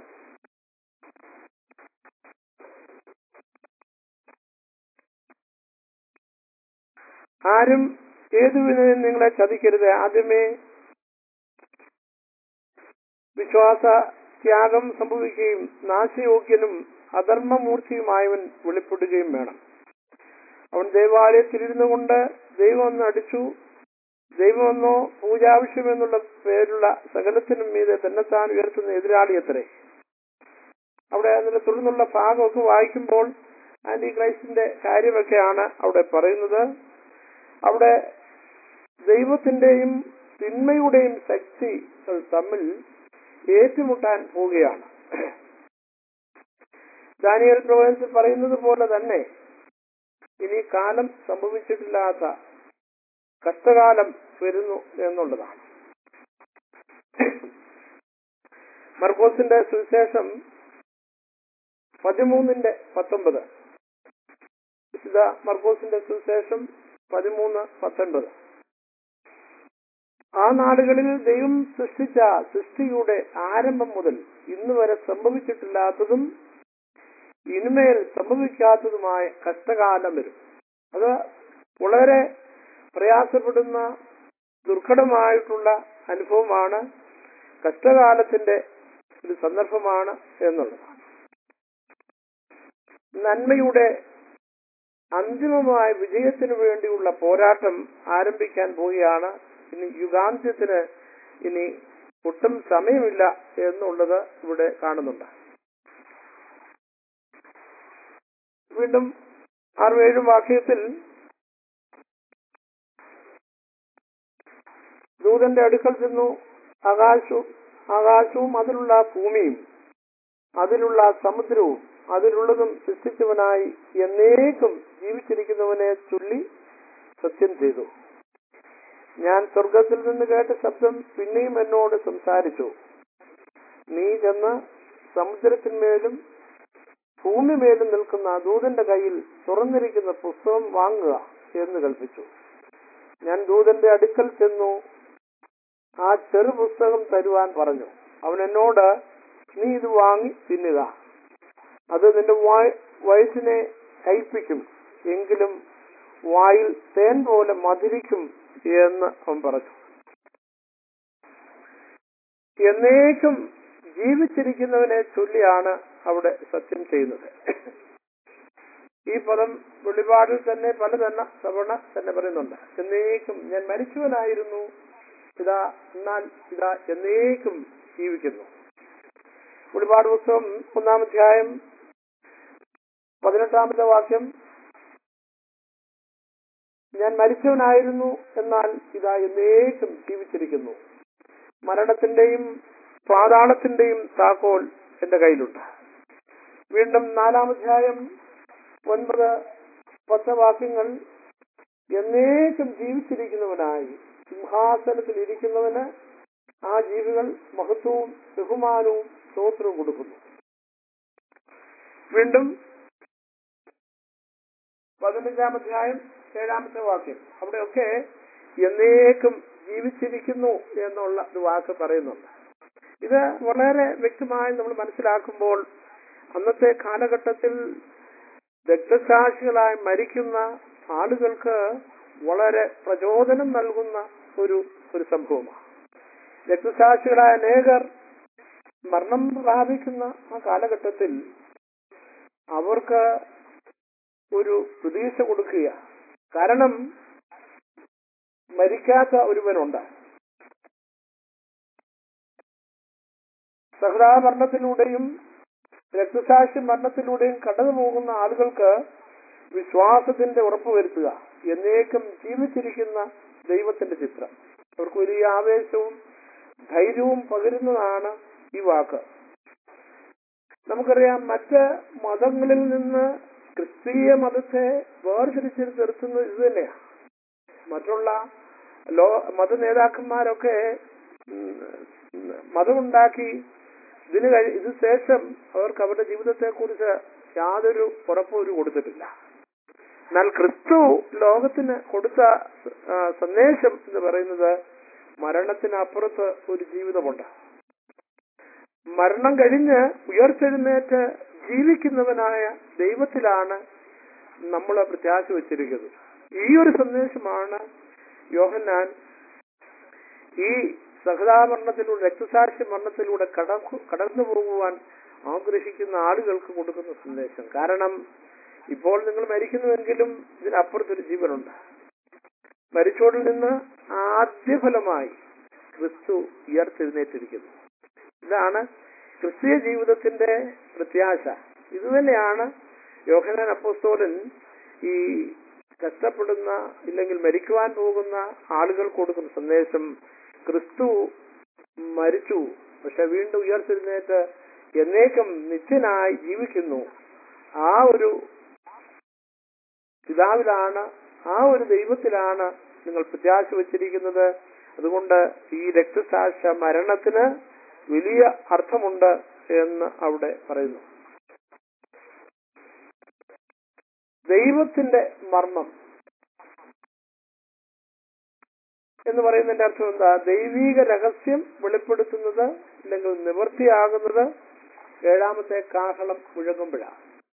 ആരും ഏതുവിധം നിങ്ങളെ ചതിക്കരുത് ആദ്യമേ വിശ്വാസ ത്യാഗം സംഭവിക്കുകയും നാശയോഗ്യനും അധർമ്മമൂർത്തിയുമായവൻ വെളിപ്പെടുകയും വേണം അവൻ ദേവാലയത്തിലിരുന്നു കൊണ്ട് ദൈവം അടിച്ചു ദൈവമെന്നോ പൂജാവിഷയമെന്നുള്ള പേരുള്ള സകലത്തിനും മീതെ തന്നെത്താൻ ഉയർത്തുന്ന എതിരാളി അത്രേ അവിടെ അതിന്റെ തുടർന്നുള്ള ഭാഗമൊക്കെ വായിക്കുമ്പോൾ ആന്റി ക്രൈസ്റ്റിന്റെ കാര്യമൊക്കെയാണ് അവിടെ പറയുന്നത് അവിടെ ദൈവത്തിന്റെയും തിന്മയുടെയും ശക്തികൾ തമ്മിൽ ഏറ്റുമുട്ടാൻ പോവുകയാണ് ദാനിയൽ പ്രവചനത്തിൽ പറയുന്നത് പോലെ തന്നെ ഇനി കാലം സംഭവിച്ചിട്ടില്ലാത്ത കഷ്ടകാലം വരുന്നു എന്നുള്ളതാണ് മർക്കോസിന്റെ സുവിശേഷം പതിമൂന്നിന്റെ പത്തൊമ്പത് വിശുദ്ധ മർക്കോസിന്റെ സുവിശേഷം പതിമൂന്ന് പത്തൊൻപത് ആ നാടുകളിൽ ദൈവം സൃഷ്ടിച്ച സൃഷ്ടിയുടെ ആരംഭം മുതൽ ഇന്ന് വരെ സംഭവിച്ചിട്ടില്ലാത്തതും ഇനിമേൽ സംഭവിക്കാത്തതുമായ കഷ്ടകാലം വരും അത് വളരെ പ്രയാസപ്പെടുന്ന ദുർഘടമായിട്ടുള്ള അനുഭവമാണ് കഷ്ടകാലത്തിന്റെ ഒരു സന്ദർഭമാണ് എന്നുള്ളതാണ് നന്മയുടെ അന്തിമമായ വിജയത്തിനു വേണ്ടിയുള്ള പോരാട്ടം ആരംഭിക്കാൻ പോവുകയാണ് ഇനി യുഗാന്ത്യത്തിന് ഇനി ഒട്ടും സമയമില്ല എന്നുള്ളത് ഇവിടെ കാണുന്നുണ്ട് വീണ്ടും ആറും വാക്യത്തിൽ ദൂതന്റെ അടുക്കൽ ചെന്നു ആകാശവും ആകാശവും അതിലുള്ള ഭൂമിയും അതിലുള്ള സമുദ്രവും അതിലുള്ളതും സൃഷ്ടിച്ചവനായി എന്നേക്കും ജീവിച്ചിരിക്കുന്നവനെ ചൊല്ലി സത്യം ചെയ്തു ഞാൻ സ്വർഗത്തിൽ നിന്ന് കേട്ട ശബ്ദം പിന്നെയും എന്നോട് സംസാരിച്ചു നീ ചെന്ന് സമുദ്രത്തിന്മേലും ഭൂമിമേലും നിൽക്കുന്ന ദൂതന്റെ കയ്യിൽ തുറന്നിരിക്കുന്ന പുസ്തകം വാങ്ങുക എന്ന് കൽപ്പിച്ചു ഞാൻ ദൂതന്റെ അടുക്കൽ ചെന്നു ആ ചെറു പുസ്തകം തരുവാൻ പറഞ്ഞു അവൻ എന്നോട് നീ ഇത് വാങ്ങി തിന്നുക അത് നിന്റെ വായ്- വയസ്സിനെ കയ്പിക്കും എങ്കിലും വായിൽ തേൻ പോലെ മധുരിക്കും എന്ന് അവൻ പറഞ്ഞു എന്നേക്കും ജീവിച്ചിരിക്കുന്നവനെ ചൊല്ലിയാണ് അവിടെ സത്യം ചെയ്യുന്നത് ഈ പദം വെളിപാടിൽ തന്നെ പലതവണ തവണ തന്നെ പറയുന്നുണ്ട് എന്നേക്കും ഞാൻ മരിച്ചവനായിരുന്നു ഇതാ എന്നാൽ ഇതാ എന്നേക്കും ജീവിക്കുന്നു വെളിപാട് പുസ്തകം ഒന്നാം അധ്യായം പതിനെട്ടാമത്തെ വാക്യം ഞാൻ മരിച്ചവനായിരുന്നു എന്നാൽ ഇതാ എന്നേക്കും ജീവിച്ചിരിക്കുന്നു മരണത്തിന്റെയും പാതാളത്തിന്റെയും താക്കോൽ എന്റെ കയ്യിലുണ്ട് വീണ്ടും നാലാം അധ്യായം ഒൻപത് പത്ത് വാക്യങ്ങൾ എന്നേക്കും ജീവിച്ചിരിക്കുന്നവനായി സിംഹാസനത്തിൽ ഇരിക്കുന്നവന് ആ ജീവികൾ മഹത്വവും ബഹുമാനവും സ്തോത്രവും കൊടുക്കുന്നു വീണ്ടും പതിനഞ്ചാം അധ്യായം ഏഴാമത്തെ വാക്യം അവിടെയൊക്കെ എന്നേക്കും ജീവിച്ചിരിക്കുന്നു എന്നുള്ള ഒരു വാക്ക് പറയുന്നുണ്ട് ഇത് വളരെ വ്യക്തമായി നമ്മൾ മനസ്സിലാക്കുമ്പോൾ അന്നത്തെ കാലഘട്ടത്തിൽ രക്തസാക്ഷികളായി മരിക്കുന്ന ആളുകൾക്ക് വളരെ പ്രചോദനം നൽകുന്ന ഒരു ഒരു സംഭവമാണ് രക്തസാക്ഷികളായ അനേകർ മരണം പ്രാപിക്കുന്ന ആ കാലഘട്ടത്തിൽ അവർക്ക് ഒരു പ്രതീക്ഷ കൊടുക്കുക കാരണം മരിക്കാത്ത ഒരുവനുണ്ട് സഹതാമരണത്തിലൂടെയും രക്തസാക്ഷി മരണത്തിലൂടെയും കടന്നു പോകുന്ന ആളുകൾക്ക് വിശ്വാസത്തിന്റെ ഉറപ്പ് വരുത്തുക എന്നേക്കും ജീവിച്ചിരിക്കുന്ന ദൈവത്തിന്റെ ചിത്രം അവർക്ക് വലിയ ആവേശവും ധൈര്യവും പകരുന്നതാണ് ഈ വാക്ക് നമുക്കറിയാം മറ്റ് മതങ്ങളിൽ നിന്ന് ക്രിസ്തീയ മതത്തെ വേർതിരിച്ച് നിർത്തുന്നത് ഇത് തന്നെയാണ് മറ്റുള്ള ലോ മത നേതാക്കന്മാരൊക്കെ ഉം, മതമുണ്ടാക്കി ഇതിന് കഴി ഇത് ശേഷം അവർക്ക് അവരുടെ ജീവിതത്തെ കുറിച്ച് യാതൊരു ഉറപ്പും ഒരു കൊടുത്തിട്ടില്ല എന്നാൽ ക്രിസ്തു ലോകത്തിന് കൊടുത്ത ആ, സന്ദേശം എന്ന് പറയുന്നത് മരണത്തിനപ്പുറത്ത് ഒരു ജീവിതമുണ്ട് മരണം കഴിഞ്ഞ് ഉയർത്തെഴുന്നേറ്റ് ജീവിക്കുന്നവനായ ദൈവത്തിലാണ് നമ്മൾ പ്രത്യാശ വച്ചിരിക്കുന്നത് ഈ ഒരു സന്ദേശമാണ് യോഹന്നാൻ ഈ സഹതാമരണത്തിലൂടെ രക്തസാക്ഷി മരണത്തിലൂടെ കടക്കു കടന്നു പോകുവാൻ ആഗ്രഹിക്കുന്ന ആളുകൾക്ക് കൊടുക്കുന്ന സന്ദേശം കാരണം ഇപ്പോൾ നിങ്ങൾ മരിക്കുന്നുവെങ്കിലും ഇതിനപ്പുറത്തൊരു ജീവനുണ്ട് മരിച്ചോടിൽ നിന്ന് ആദ്യഫലമായി ക്രിസ്തു ഉയർത്തെഴുന്നേറ്റിരിക്കുന്നു ഇതാണ് ക്രിസ്തീയ ജീവിതത്തിന്റെ പ്രത്യാശ ഇതുതന്നെയാണ് യോഹനാൻ അപ്പോസ്തോലൻ ഈ കഷ്ടപ്പെടുന്ന ഇല്ലെങ്കിൽ മരിക്കുവാൻ പോകുന്ന ആളുകൾ കൊടുക്കുന്ന സന്ദേശം ക്രിസ്തു മരിച്ചു പക്ഷെ വീണ്ടും ഉയർത്തെഴുന്നേറ്റ് എന്നേക്കും നിത്യനായി ജീവിക്കുന്നു ആ ഒരു പിതാവിലാണ് ആ ഒരു ദൈവത്തിലാണ് നിങ്ങൾ പ്രത്യാശ വച്ചിരിക്കുന്നത് അതുകൊണ്ട് ഈ രക്തസാക്ഷ മരണത്തിന് വലിയ അർത്ഥമുണ്ട് എന്ന് അവിടെ പറയുന്നു ദൈവത്തിന്റെ മർമ്മം എന്ന് പറയുന്നതിന്റെ അർത്ഥം എന്താ ദൈവീക രഹസ്യം വെളിപ്പെടുത്തുന്നത് അല്ലെങ്കിൽ നിവൃത്തിയാകുന്നത് ഏഴാമത്തെ കാഹളം മുഴങ്ങുമ്പോഴാണ്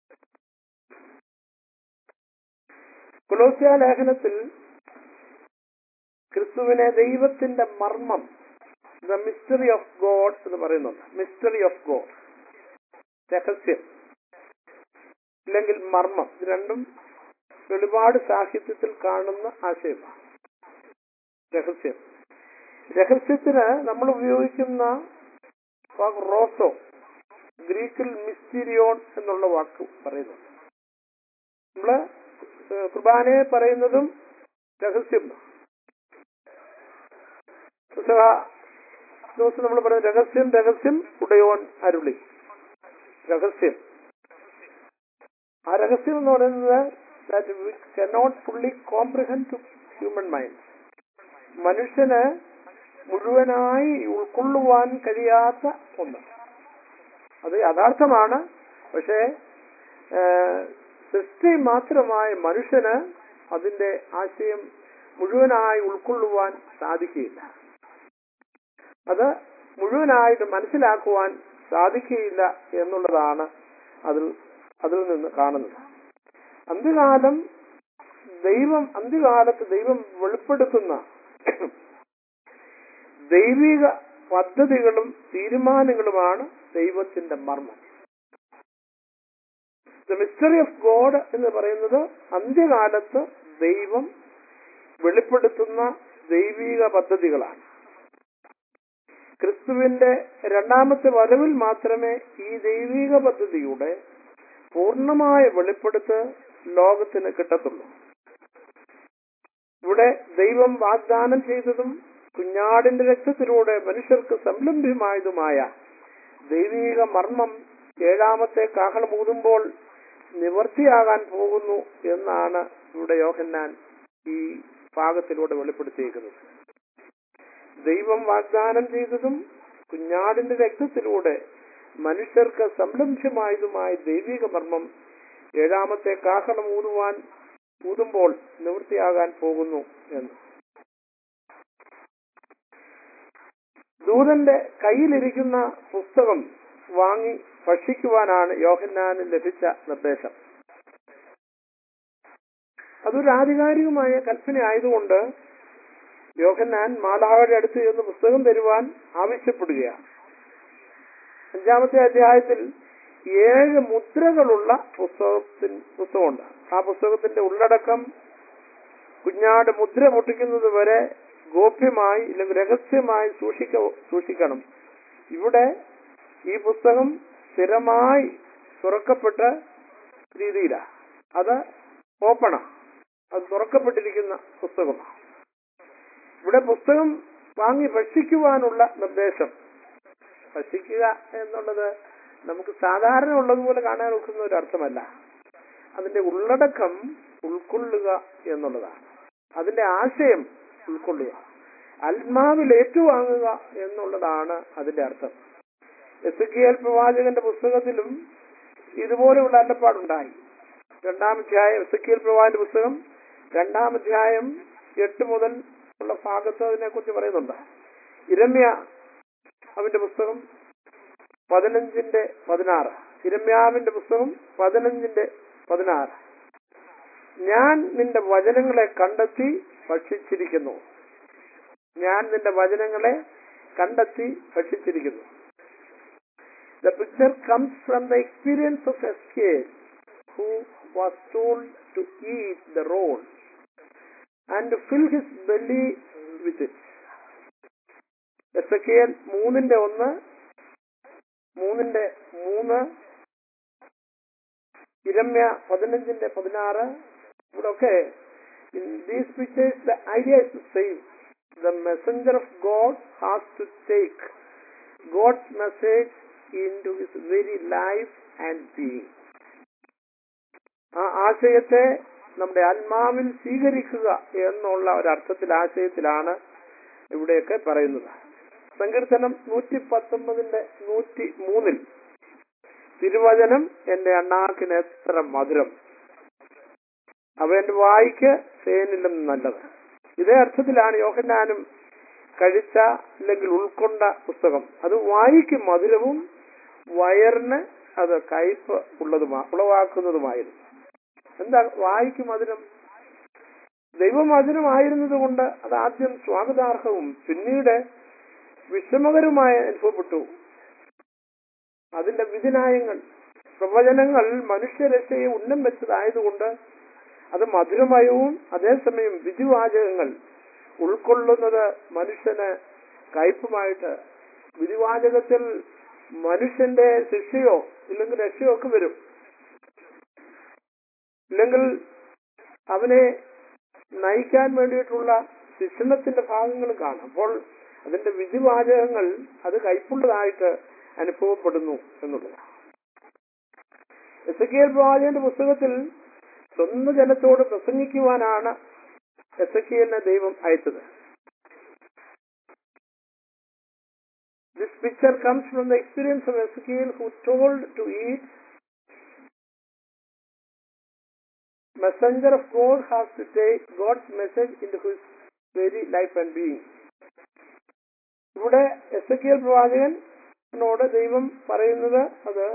കൊലോസ്യ ലേഖനത്തിൽ ക്രിസ്തുവിനെ ദൈവത്തിന്റെ മർമ്മം ദ മിസ്റ്ററി ഓഫ് ഗോഡ് എന്ന് പറയുന്നുണ്ട് മിസ്റ്ററി ഓഫ് ഗോഡ് രഹസ്യം ഇല്ലെങ്കിൽ മർമ്മം ഇത് രണ്ടും വെളിപാട് സാഹിത്യത്തിൽ കാണുന്ന ആശയമാണ് രഹസ്യം രഹസ്യത്തിന് നമ്മൾ ഉപയോഗിക്കുന്ന വാക്ക് റോസോ ഗ്രീക്കിൽ മിസ്റ്റീരിയോൺ എന്നുള്ള വാക്ക് പറയുന്നു നമ്മള് ഏഹ് കുർബാനയെ പറയുന്നതും രഹസ്യം പുസ്തക ദിവസം നമ്മൾ പറയുന്നത് രഹസ്യം രഹസ്യം ഉടയോൻ അരുളി രഹസ്യം ആ രഹസ്യം എന്ന് പറയുന്നത് that we cannot fully comprehend to human mind മനുഷ്യന് മുഴുവനായി ഉൾക്കൊള്ളുവാൻ കഴിയാത്ത ഒന്ന് അത് യഥാർത്ഥമാണ് പക്ഷേ ഏഹ്, സൃഷ്ടി മാത്രമായ മനുഷ്യന് അതിന്റെ ആശയം മുഴുവനായി ഉൾക്കൊള്ളുവാൻ സാധിക്കുകയില്ല അത് മുഴുവനായിട്ട് മനസ്സിലാക്കുവാൻ സാധിക്കുകയില്ല എന്നുള്ളതാണ് അതിൽ അതിൽ നിന്ന് കാണുന്നത് അന്ത്യകാലം ദൈവം അന്ത്യകാലത്ത് ദൈവം വെളിപ്പെടുത്തുന്ന ദൈവിക പദ്ധതികളും തീരുമാനങ്ങളുമാണ് ദൈവത്തിന്റെ മർമ്മം ദ മിസ്റ്ററി ഓഫ് ഗോഡ് എന്ന് പറയുന്നത് അന്ത്യകാലത്ത് ദൈവം വെളിപ്പെടുത്തുന്ന ദൈവിക പദ്ധതികളാണ് ക്രിസ്തുവിന്റെ രണ്ടാമത്തെ വരവിൽ മാത്രമേ ഈ ദൈവിക പദ്ധതിയുടെ പൂർണ്ണമായ വെളിപ്പെടുത്ത് ലോകത്തിന് കിട്ടത്തുള്ളൂ ഇവിടെ ദൈവം വാഗ്ദാനം ചെയ്തതും കുഞ്ഞാടിന്റെ രക്തത്തിലൂടെ മനുഷ്യർക്ക് സംരംഭ്യമായതുമായ ദൈവിക മർമ്മം ഏഴാമത്തെ കാഹളം ഊതുമ്പോൾ നിവർത്തിയാകാൻ പോകുന്നു എന്നാണ് ഇവിടെ യോഹന്നാൻ ഈ ഭാഗത്തിലൂടെ വെളിപ്പെടുത്തിയിരിക്കുന്നത് ദൈവം വാഗ്ദാനം ചെയ്തതും കുഞ്ഞാടിന്റെ രക്തത്തിലൂടെ മനുഷ്യർക്ക് സംരംഭ്യമായതുമായ ദൈവിക മർമ്മം ഏഴാമത്തെ കാഹളം ഊതുവാൻ ഊതുമ്പോൾ നിവൃത്തിയാകാൻ പോകുന്നു എന്ന് ദൂതന്റെ കയ്യിലിരിക്കുന്ന പുസ്തകം വാങ്ങി ഭക്ഷിക്കുവാനാണ് യോഹന്നാന് ലഭിച്ച നിർദ്ദേശം അതൊരു ആധികാരികമായ കൽപ്പന ആയതുകൊണ്ട് യോഹന്നാൻ മാലാഹയുടെ അടുത്ത് ചെന്ന് പുസ്തകം തരുവാൻ ആവശ്യപ്പെടുകയാണ് അഞ്ചാമത്തെ അധ്യായത്തിൽ ഏഴ് മുദ്രകളുള്ള പുസ്തകത്തിൻ പുസ്തകമുണ്ട് ആ പുസ്തകത്തിന്റെ ഉള്ളടക്കം കുഞ്ഞാട് മുദ്ര പൊട്ടിക്കുന്നത് വരെ ഗോപ്യമായി അല്ലെങ്കിൽ രഹസ്യമായി സൂക്ഷിക്ക സൂക്ഷിക്കണം ഇവിടെ ഈ പുസ്തകം സ്ഥിരമായി തുറക്കപ്പെട്ട രീതിയിലാണ് അത് ഓപ്പണാ അത് തുറക്കപ്പെട്ടിരിക്കുന്ന പുസ്തകമാണ് ഇവിടെ പുസ്തകം വാങ്ങി ഭക്ഷിക്കുവാനുള്ള നിർദ്ദേശം ഭക്ഷിക്കുക എന്നുള്ളത് നമുക്ക് സാധാരണ ഉള്ളതുപോലെ കാണാൻ ഒക്കുന്ന ഒരു അർത്ഥമല്ല അതിന്റെ ഉള്ളടക്കം ഉൾക്കൊള്ളുക എന്നുള്ളതാണ് അതിന്റെ ആശയം ഉൾക്കൊള്ളുക ആത്മാവിൽ ഏറ്റുവാങ്ങുക എന്നുള്ളതാണ് അതിന്റെ അർത്ഥം എസ് കെ എൽ പ്രവാചകന്റെ പുസ്തകത്തിലും ഇതുപോലെയുള്ള അല്ലപ്പാടുണ്ടായി രണ്ടാം അധ്യായം എസ് കെ എൽ പ്രവാചകന്റെ പുസ്തകം രണ്ടാം അധ്യായം എട്ട് മുതൽ ഉള്ള ഭാഗത്ത് അതിനെ കുറിച്ച് പറയുന്നുണ്ട് ഇരമ്യ അവന്റെ പുസ്തകം പതിനഞ്ചിന്റെ പതിനാറ് ഇരമ്യാവിന്റെ പുസ്തകം പതിനഞ്ചിന്റെ പതിനാറ് ഞാൻ നിന്റെ വചനങ്ങളെ കണ്ടെത്തി ഭക്ഷിച്ചിരിക്കുന്നു ഞാൻ നിന്റെ വചനങ്ങളെ കണ്ടെത്തി ഭക്ഷിച്ചിരിക്കുന്നു The picture comes from the experience of Ezekiel, who was told to eat the roll and to fill his belly with it. Ezekiel മൂന്നിന്റെ ഒന്ന് മൂന്നിന്റെ മൂന്ന് ഇരമ്യ പതിനഞ്ചിന്റെ പതിനാറ് ഇവിടൊക്കെ in these pictures the idea is same the messenger of God has to take God's message into his very life and being ആ ആശയത്തെ നമ്മുടെ ആത്മാവിൽ സ്വീകരിക്കുക എന്നുള്ള ഒരർത്ഥത്തിൽ ആശയത്തിലാണ് ഇവിടെയൊക്കെ പറയുന്നത് സങ്കീർത്തനം നൂറ്റി പത്തൊമ്പതിന്റെ നൂറ്റി മൂന്നിൽ തിരുവചനം എന്റെ അണ്ണാക്കിന് എത്ര മധുരം അവ എന്റെ വായിക്ക് തേനിലും നല്ലത് ഇതേ അർത്ഥത്തിലാണ് യോഹന്നാനും കഴിച്ച അല്ലെങ്കിൽ ഉൾക്കൊണ്ട പുസ്തകം അത് വായിക്ക് മധുരവും വയറിന് അത് കയ്പ് ഉള്ളതുമാ ഉളവാക്കുന്നതുമായിരുന്നു എന്താ വായിക്ക് മധുരം ദൈവമധുരമായിരുന്നത് കൊണ്ട് അത് ആദ്യം സ്വാഗതാർഹവും പിന്നീട് വിഷമകരമായി അനുഭവപ്പെട്ടു അതിന്റെ വിധിനായങ്ങൾ പ്രവചനങ്ങൾ മനുഷ്യരക്ഷയെ ഉന്നം വെച്ചതായതുകൊണ്ട് അത് മധുരമയവും അതേസമയം വിധിവാചകങ്ങൾ ഉൾക്കൊള്ളുന്നത് മനുഷ്യന് കയ്പുമായിട്ട് വിധിവാചകത്തിൽ മനുഷ്യന്റെ ശിക്ഷയോ ഇല്ലെങ്കിൽ രക്ഷയോ ഒക്കെ വരും ഇല്ലെങ്കിൽ അവനെ നയിക്കാൻ വേണ്ടിയിട്ടുള്ള ശിക്ഷണത്തിന്റെ ഭാഗങ്ങൾ കാണും അപ്പോൾ അതിന്റെ വിധിവാചകങ്ങൾ അത് കൈപ്പുള്ളതായിട്ട് അനുഭവപ്പെടുന്നു എന്നുള്ളതാണ് എസ് കെ പ്രവാചകന്റെ പുസ്തകത്തിൽ സ്വന്തം ജനത്തോട് പ്രസംഗിക്കുവാനാണ് എസ് കെലിനെ ദൈവം അയച്ചത് this picture comes from the experience of എസ് who told to eat messenger of God has to take God's message into his very life and being. ഇവിടെ എസ് എ പ്രവാചകനോട് ദൈവം പറയുന്നത് അത്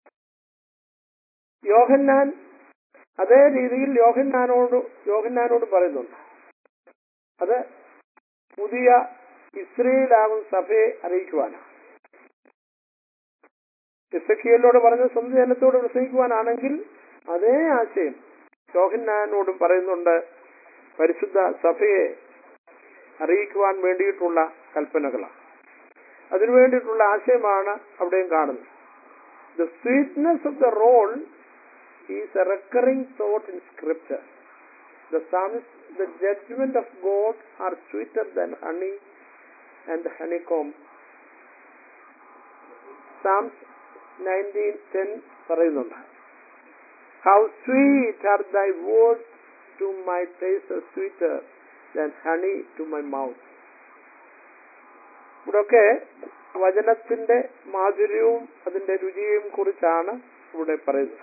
യോഹന്നാൻ അതേ രീതിയിൽ യോഹന്നാനോട് യോഹന്നാനോട് പറയുന്നുണ്ട് അത് പുതിയ ഇസ്രയേലാകും സഭയെ അറിയിക്കുവാനാണ് എസക്കിയലിനോട് പറഞ്ഞ സ്വന്തം ജനത്തോട് പ്രസംഗിക്കുവാനാണെങ്കിൽ അതേ ആശയം യോഹന്നാനോടും പറയുന്നുണ്ട് പരിശുദ്ധ സഭയെ അറിയിക്കുവാൻ വേണ്ടിയിട്ടുള്ള കൽപ്പനകളാണ് അതിനു വേണ്ടിയിട്ടുള്ള ആശയമാണ് അവിടെയും കാണുന്നത് the sweetness of the roll is a recurring thought in script the psalmist the judgment of God are sweeter than honey and honeycomb psalms nineteen ten പറയുന്നുണ്ട് How sweet are thy words to my taste, sweeter than honey to my mouth. ഇവിടൊക്കെ വചനത്തിന്റെ മാധുര്യവും അതിന്റെ രുചിയും കുറിച്ചാണ് ഇവിടെ പറയുന്നത്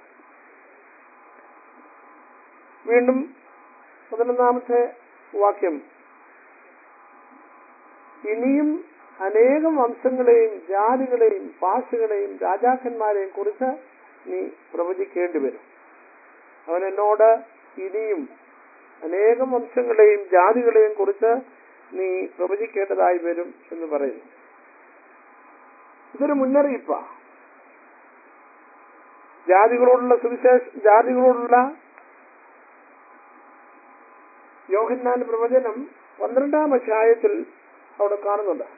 വീണ്ടും പതിനൊന്നാമത്തെ വാക്യം ഇനിയും അനേകം വംശങ്ങളെയും ജാതികളെയും ഭാഷകളെയും രാജാക്കന്മാരെയും കുറിച്ച് നീ പ്രവചിക്കേണ്ടി വരും അവൻ എന്നോട് ഇനിയും അനേകം വംശങ്ങളെയും ജാതികളെയും കുറിച്ച് നീ പ്രവചിക്കേണ്ടതായി വരും എന്ന് പറയുന്നു ഇതൊരു മുന്നറിയിപ്പാ ജാതികളോടുള്ള സുവിശേഷ ജാതികളോടുള്ള യോഹന്നാന്റെ പ്രവചനം പന്ത്രണ്ടാം അധ്യായത്തിൽ അവിടെ കാണുന്നുണ്ട്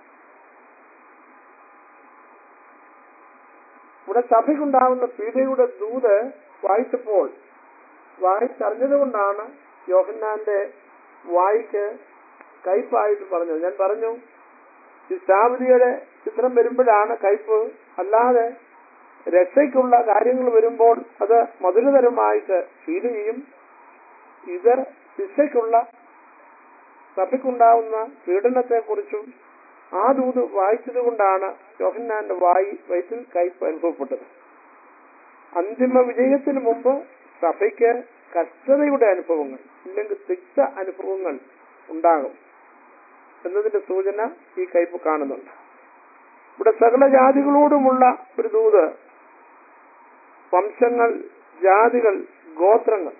ഇവിടെ സഭയ്ക്കുണ്ടാകുന്ന പീഡയുടെ ദൂത് വായിച്ചപ്പോൾ വായിച്ചറിഞ്ഞതുകൊണ്ടാണ് യോഹന്നാന്റെ വായിക്ക് കയ്പായിട്ട് പറഞ്ഞത് ഞാൻ പറഞ്ഞു ശിശാവതിയുടെ ചിത്രം വരുമ്പോഴാണ് കയ്പ് അല്ലാതെ രക്ഷയ്ക്കുള്ള കാര്യങ്ങൾ വരുമ്പോൾ അത് മധുരതരമായിട്ട് ഫീൽ ചെയ്യും ഇത് ശിക്ഷയ്ക്കുള്ള സഭയ്ക്കുണ്ടാവുന്ന പീഡനത്തെക്കുറിച്ചും ആ ദൂത് വായിച്ചത് കൊണ്ടാണ് യോഹന്നാന്റെ വായി വയറ്റിൽ കയ്പ് അനുഭവപ്പെട്ടത് അന്തിമ വിജയത്തിന് മുമ്പ് സഭയ്ക്ക് കഷ്ടതയുടെ അനുഭവങ്ങൾ ഇല്ലെങ്കിൽ തിക്ത അനുഭവങ്ങൾ ഉണ്ടാകും എന്നതിന്റെ സൂചന ഈ കയ്പ് കാണുന്നുണ്ട് ഇവിടെ സകല ജാതികളോടുമുള്ള ഒരു ദൂത് വംശങ്ങൾ ജാതികൾ ഗോത്രങ്ങൾ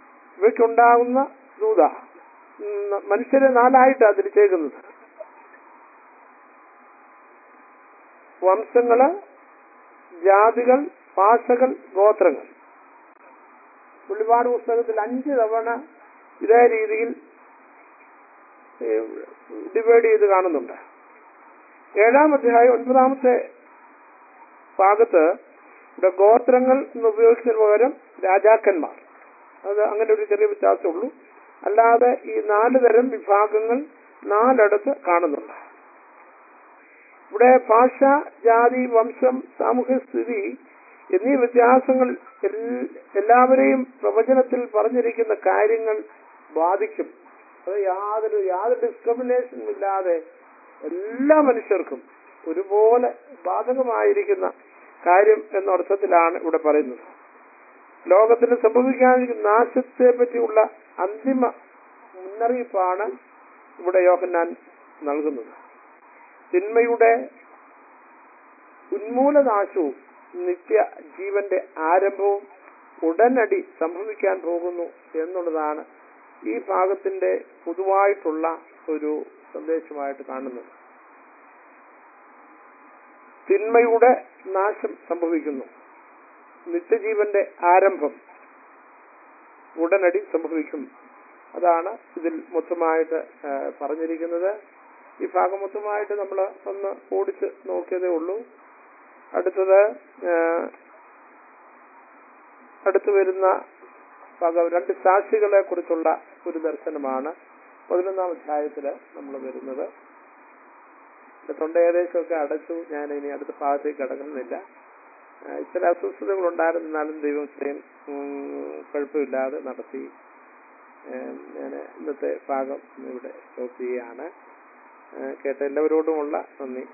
ഇവയ്ക്കുണ്ടാകുന്ന ദൂത ഉം, മനുഷ്യരെ നാലായിട്ടാണ് തിരിച്ചേക്കുന്നത് വംശങ്ങള് ജാതികൾ ഭാഷകൾ ഗോത്രങ്ങൾ പുള്ളിപ്പാട് പുസ്തകത്തിൽ അഞ്ച് തവണ ഇതേ രീതിയിൽ ഡിവൈഡ് ചെയ്ത് കാണുന്നുണ്ട് ഏഴാം അധ്യായം ഒൻപതാമത്തെ ഭാഗത്ത് ഇവിടെ ഗോത്രങ്ങൾ എന്ന് ഉപയോഗിക്കുന്നതിന് പകരം രാജാക്കന്മാർ അത് അങ്ങനെ ഒരു ചെറിയ വ്യത്യാസമുള്ളൂ അല്ലാതെ ഈ നാല് തരം വിഭാഗങ്ങൾ നാലിടത്ത് കാണുന്നുണ്ട് ഇവിടെ ഭാഷ ജാതി വംശം സാമൂഹ്യ സ്ഥിതി എന്നീ വ്യത്യാസങ്ങൾ എൽ- എല്ലാവരെയും പ്രവചനത്തിൽ പറഞ്ഞിരിക്കുന്ന കാര്യങ്ങൾ ബാധിക്കും അത് യാതൊരു യാതൊരു ഡിസ്ക്രിമിനേഷനും ഇല്ലാതെ എല്ലാ മനുഷ്യർക്കും ഒരുപോലെ ബാധകമായിരിക്കുന്ന കാര്യം എന്ന അർത്ഥത്തിലാണ് ഇവിടെ പറയുന്നത് ലോകത്തിന് സംഭവിക്കാനിരിക്കുന്ന നാശത്തെ പറ്റിയുള്ള അന്തിമ മുന്നറിയിപ്പാണ് ഇവിടെ യോഹന്നാൻ നൽകുന്നത് തിന്മയുടെ ഉന്മൂലനാശവും നിത്യ ജീവന്റെ ആരംഭവും ഉടനടി സംഭവിക്കാൻ പോകുന്നു എന്നുള്ളതാണ് ഈ ഭാഗത്തിന്റെ പൊതുവായിട്ടുള്ള ഒരു സന്ദേശമായിട്ട് കാണുന്നത് തിന്മയുടെ നാശം സംഭവിക്കുന്നു നിത്യജീവന്റെ ആരംഭം ഉടനടി സംഭവിക്കും അതാണ് ഇതിൽ മൊത്തമായിട്ട് ആ, പറഞ്ഞിരിക്കുന്നത് ഈ ഭാഗം മൊത്തമായിട്ട് നമ്മൾ ഒന്ന് ഓടിച്ച് നോക്കിയതേ ഉള്ളൂ അടുത്തത് ആ, അടുത്ത് വരുന്ന ഭാഗം രണ്ട് സാക്ഷികളെ കുറിച്ചുള്ള ഒരു ദർശനമാണ് പതിനൊന്നാം അധ്യായത്തില് നമ്മൾ വരുന്നത് എന്റെ തൊണ്ട ഏകദേശമൊക്കെ അടച്ചു ഞാൻ ഇനി അടുത്ത ഭാഗത്തേക്ക് കടക്കുന്നില്ല ആ, ചില അസ്വസ്ഥതകൾ ഉണ്ടായിരുന്നാലും ദൈവം സ്വയം ഉം, കുഴപ്പമില്ലാതെ നടത്തി ഞാൻ ഇന്നത്തെ ഭാഗം ഇവിടെ സ്റ്റോപ്പ് ചെയ്യുകയാണ് ആ, കേട്ട എല്ലാവരോടുമുള്ള നന്ദി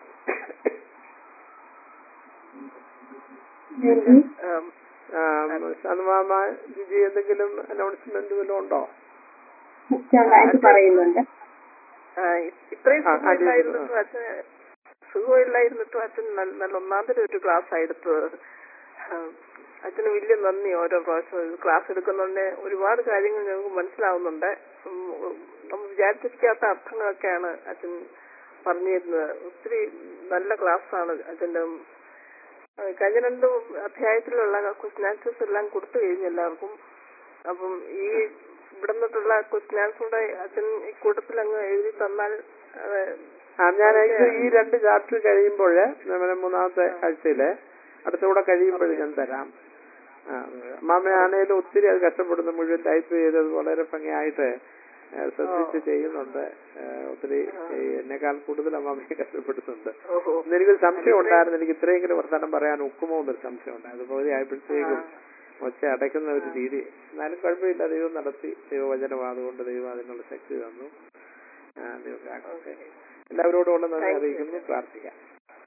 സന്മാമ ജിജി എന്തെങ്കിലും അനൗൺസ്മെന്റ് വല്ലതും ഉണ്ടോ ചെറുതായിട്ട് പറയുന്നുണ്ട് ആ, ഇത്രയും ആ, ആ, സുഖമില്ലായിരുന്നിട്ടും അച്ഛൻ സുഖമില്ലായിരുന്നിട്ടും അച്ഛൻ നല്ല നല്ല ഒന്നാമത്തെ ഒരു ക്ലാസ് എടുത്തത് ആ, അച്ഛന് വലിയ നന്ദി ഓരോ പ്രാവശ്യം ക്ലാസ് എടുക്കുന്നുണ്ട് ഒരുപാട് കാര്യങ്ങൾ ഞങ്ങൾക്ക് മനസ്സിലാവുന്നുണ്ട് ഉം, ഉം, നമ്മൾ വിചാരിച്ചിരിക്കാത്ത അർത്ഥങ്ങളൊക്കെയാണ് അച്ഛൻ പറഞ്ഞു തരുന്നത് ഒത്തിരി നല്ല ക്ലാസ്സാണ് അച്ഛൻ്റെ ഉം, ആ, കഴിഞ്ഞ രണ്ട് അധ്യായത്തിലുള്ള ക്വസ്റ്റ്യൻ ആൻസേഴ്സ് എല്ലാം കൊടുത്തു കഴിഞ്ഞു എല്ലാവർക്കും അപ്പം ഈ ഇവിടെ നിന്നിട്ടുള്ള ക്വസ്റ്റ്യൻ ആൻസർ കൂടെ അച്ഛൻ ഈ കൂട്ടത്തിൽ അങ്ങ് എഴുതി തന്നാൽ അത് ആ ഞാൻ ഇത് ഈ രണ്ട് ചാപ്റ്റർ കഴിയുമ്പോൾ നമ്മുടെ മൂന്നാമത്തെ ആഴ്ചയില് അടുത്തുകൂടെ കഴിയുമ്പോൾ ഞാൻ തരാം ആ, അമ്മാമ്മയാണേലും ഒത്തിരി അത് കഷ്ടപ്പെടുന്നു മുഴുവൻ ടൈപ്പ് ചെയ്തത് വളരെ ഭംഗിയായിട്ട് ആ, ശ്രദ്ധിച്ച് ചെയ്യുന്നുണ്ട് ആ, ഒത്തിരി ഈ എന്നെക്കാൾ കൂടുതൽ അമ്മാമ്മയെ കഷ്ടപ്പെടുന്നുണ്ട് ഓഹോ ഇന്ന് എനിക്കൊരു സംശയം ഉണ്ടായിരുന്നു എനിക്ക് ഇത്രയെങ്കിലും വർത്തമാനം പറയാൻ ഒക്കുമോ എന്നൊരു സംശയം ഉണ്ടായിരുന്നു പകുതി ആയപ്പോഴത്തേക്കും ഒച്ച അടയ്ക്കുന്ന ഒരു രീതി എന്നാലും കുഴപ്പമില്ല ദൈവം നടത്തി ദൈവവചനമാതുകൊണ്ട് ദൈവം അതിനുള്ള ശക്തി തന്നു ആ, ദൈവം കാക്കട്ടെ. എല്ലാവരോടുമുള്ള നന്ദി അറിയിക്കുന്നു പ്രാർത്ഥിക്കാം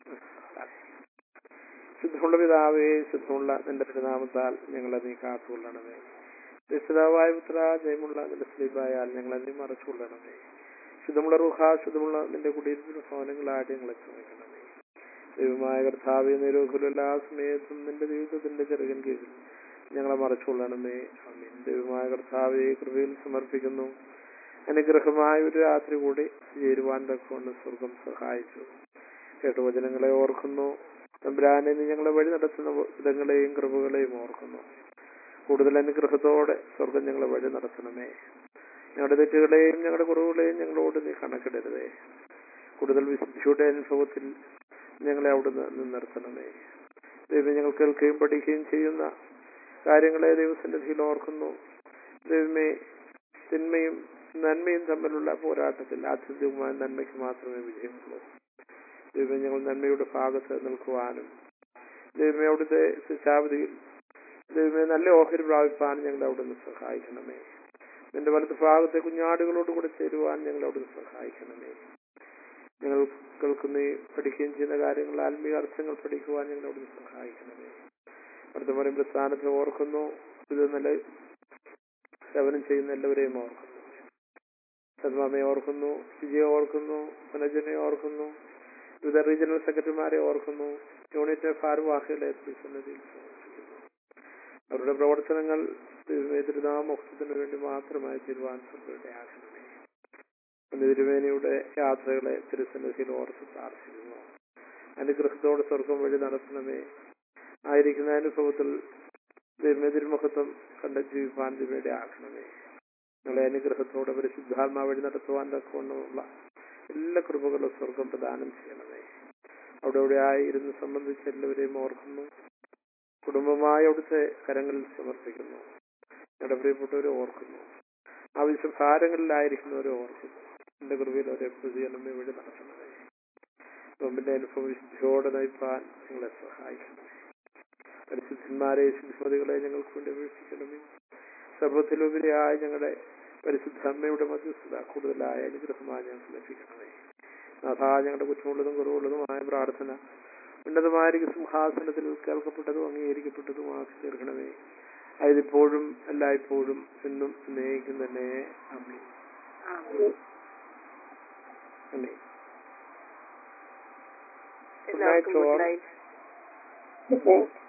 ശുദ്ധമുള്ള പിതാവേ ശുദ്ധമുള്ള നിന്റെ തിരുനാമത്താൽ ഞങ്ങളെ നീ കാത്തുകൊള്ളണമേ രക്ഷിതാവായ പുത്ര ജയമുള്ള നിന്റെ സ്ലീപായാൽ ഞങ്ങളെ നീ മറച്ചുകൊള്ളണമേ ശുദ്ധമുള്ള റുഹ ശുദ്ധമുള്ള നിന്റെ കുടിയിരിപ്പിന് ഭവനങ്ങളായിട്ട് ഞങ്ങളെ ചോദിക്കണമേ ദൈവമായ കർത്താവെ നിരോധുല എല്ലാ സമയത്തും നിന്റെ ജീവിതത്തിന്റെ ചെറുകൻ കീഴിൽ ഞങ്ങളെ മറച്ചുകൊള്ളണമേ അമീൻ ദൈവമായ കർത്താവെ കൃപയിൽ സമർപ്പിക്കുന്നു അനുഗ്രഹമായ ഒരു രാത്രി കൂടി ചേരുവാൻ തക്കൊണ്ട് സ്വർഗം സഹായിച്ചു കേട്ടു വചനങ്ങളെ ഓർക്കുന്നു തമ്പുരാനെ നീ ഞങ്ങളെ വഴി നടത്തുന്ന വിധങ്ങളെയും കൃപകളെയും ഓർക്കുന്നു കൂടുതൽ അനുഗ്രഹത്തോടെ സ്വർഗം ഞങ്ങളെ വഴി നടത്തണമേ ഞങ്ങളുടെ തെറ്റുകളെയും ഞങ്ങളുടെ കുറവുകളെയും ഞങ്ങളോട് നീ കണക്കിടരുതേ കൂടുതൽ വിശുദ്ധിയുടെ അനുഭവത്തിൽ ഞങ്ങളെ അവിടുന്ന് നിന്നിർത്തണമേ ദൈവം ഞങ്ങൾ കേൾക്കുകയും പഠിക്കുകയും ചെയ്യുന്ന കാര്യങ്ങളെ ദൈവസന്നിധിയിൽ ഓർക്കുന്നു ദൈവമേ തിന്മയും നന്മയും തമ്മിലുള്ള പോരാട്ടത്തിൽ ആത്യന്തികമായ നന്മയ്ക്ക് മാത്രമേ വിജയമുള്ളൂ ദൈവം ഞങ്ങൾ നന്മയുടെ ഭാഗത്ത് നിൽക്കുവാനും ദൈവമേ അവിടുത്തെ ശിക്ഷാവധിയിൽ ദൈവമേ നല്ല ഓഹരി പ്രാപിപ്പാൻ ഞങ്ങളെ അവിടുന്ന് സഹായിക്കണമേ നിന്റെ വലത്ത് ഭാഗത്തെ കുഞ്ഞാടുകളോട് കൂടെ ചേരുവാൻ ഞങ്ങളെ അവിടുന്ന് സഹായിക്കണമേ ഞങ്ങൾ കേൾക്കുകയും പഠിക്കുകയും ചെയ്യുന്ന കാര്യങ്ങൾ ആത്മീയ അർത്ഥങ്ങൾ പഠിക്കുവാൻ ഞങ്ങളെ അവിടുന്ന് സഹായിക്കണമേ അടുത്ത പറയുമ്പോൾ സ്ഥാനത്ത് ഓർക്കുന്നു ഇത് നല്ല സേവനം ചെയ്യുന്ന എല്ലാവരെയും ഓർക്കുന്നു സദ്മാമയെ ഓർക്കുന്നു വിജയെ ഓർക്കുന്നു മനോജനെ ഓർക്കുന്നു വിവിധ റീജിയണൽ സെക്രട്ടറിമാരെ ഓർക്കുന്നു യൂണിറ്റ് ഭാരവാഹികളെ സന്നിധിയിൽ സമർപ്പിക്കുന്നു അവരുടെ പ്രവർത്തനങ്ങൾ തിരുനാമോക്ഷത്തിന് വേണ്ടി മാത്രമായി തീരുവാൻ സംഭവിടയാകണമേ തിരുവേനിയുടെ യാത്രകളെ തിരുസന്നിധിയിൽ ഓർത്ത് പ്രാർത്ഥിക്കുന്നു അനുഗ്രഹത്തോടെ സ്വർഗം വഴി നടത്തണമേ ആയിരിക്കുന്ന അനുഭവത്തിൽ ദൈവമേ തിരുമുഖത്വം കണ്ട ജീവിപ്പാൻ ദിവയുടെ ആക്കണമേ ഞങ്ങളെ അനുഗ്രഹത്തോടെ പരിശുദ്ധാത്മാ വഴി നടത്തുവാൻ തക്കവണ്ണമുള്ള എല്ലാ കൃപകളും സ്വർഗം പ്രദാനം ചെയ്യണമേ അവിടെ അവിടെ ആയിരുന്ന് സംബന്ധിച്ച് എല്ലാവരെയും ഓർക്കുന്നു കുടുംബമായി അവിടുത്തെ കരങ്ങളിൽ സമർപ്പിക്കുന്നു ഞങ്ങളുടെ പ്രിയപ്പെട്ടവരെ ഓർക്കുന്നു ആവശ്യഭാരങ്ങളിലായിരിക്കുന്നവരെ ഓർക്കുന്നു എന്റെ കൃപയിൽ അവരെ പ്രതികരണമേ വഴി നടത്തണമേ നോമ്പിന്റെ അനുഭവം വിശുദ്ധിയോടെ നയിപ്പാൻ നിങ്ങളെ സഹായിക്കണമേ പരിശുദ്ധന്മാരെ ശുദ്ധിമതികളെ ഞങ്ങൾക്ക് വേണ്ടി അപേക്ഷിക്കണമേ സർവത്തിലുപരിയായി ഞങ്ങളുടെ പരിശുദ്ധ അമ്മയുടെ മധ്യസ്ഥത കൂടുതലായ അനുഗ്രഹമായി ഞങ്ങൾക്ക് ലഭിക്കണമേ നാഥാ ഞങ്ങളുടെ കുറ്റമുള്ളതും കുറവുള്ളതുമായ പ്രാർത്ഥന ഉന്നതമായിരിക്കും സിംഹാസനത്തിൽ കേൾക്കപ്പെട്ടതും അംഗീകരിക്കപ്പെട്ടതും ആക്കി തീർക്കണമേ അതിപ്പോഴും എല്ലായ്പ്പോഴും എന്നും സ്നേഹിക്കും തന്നെ അമ്മേ അമ്മേ എല്ലാവർക്കും Good night, good all. Night Good night.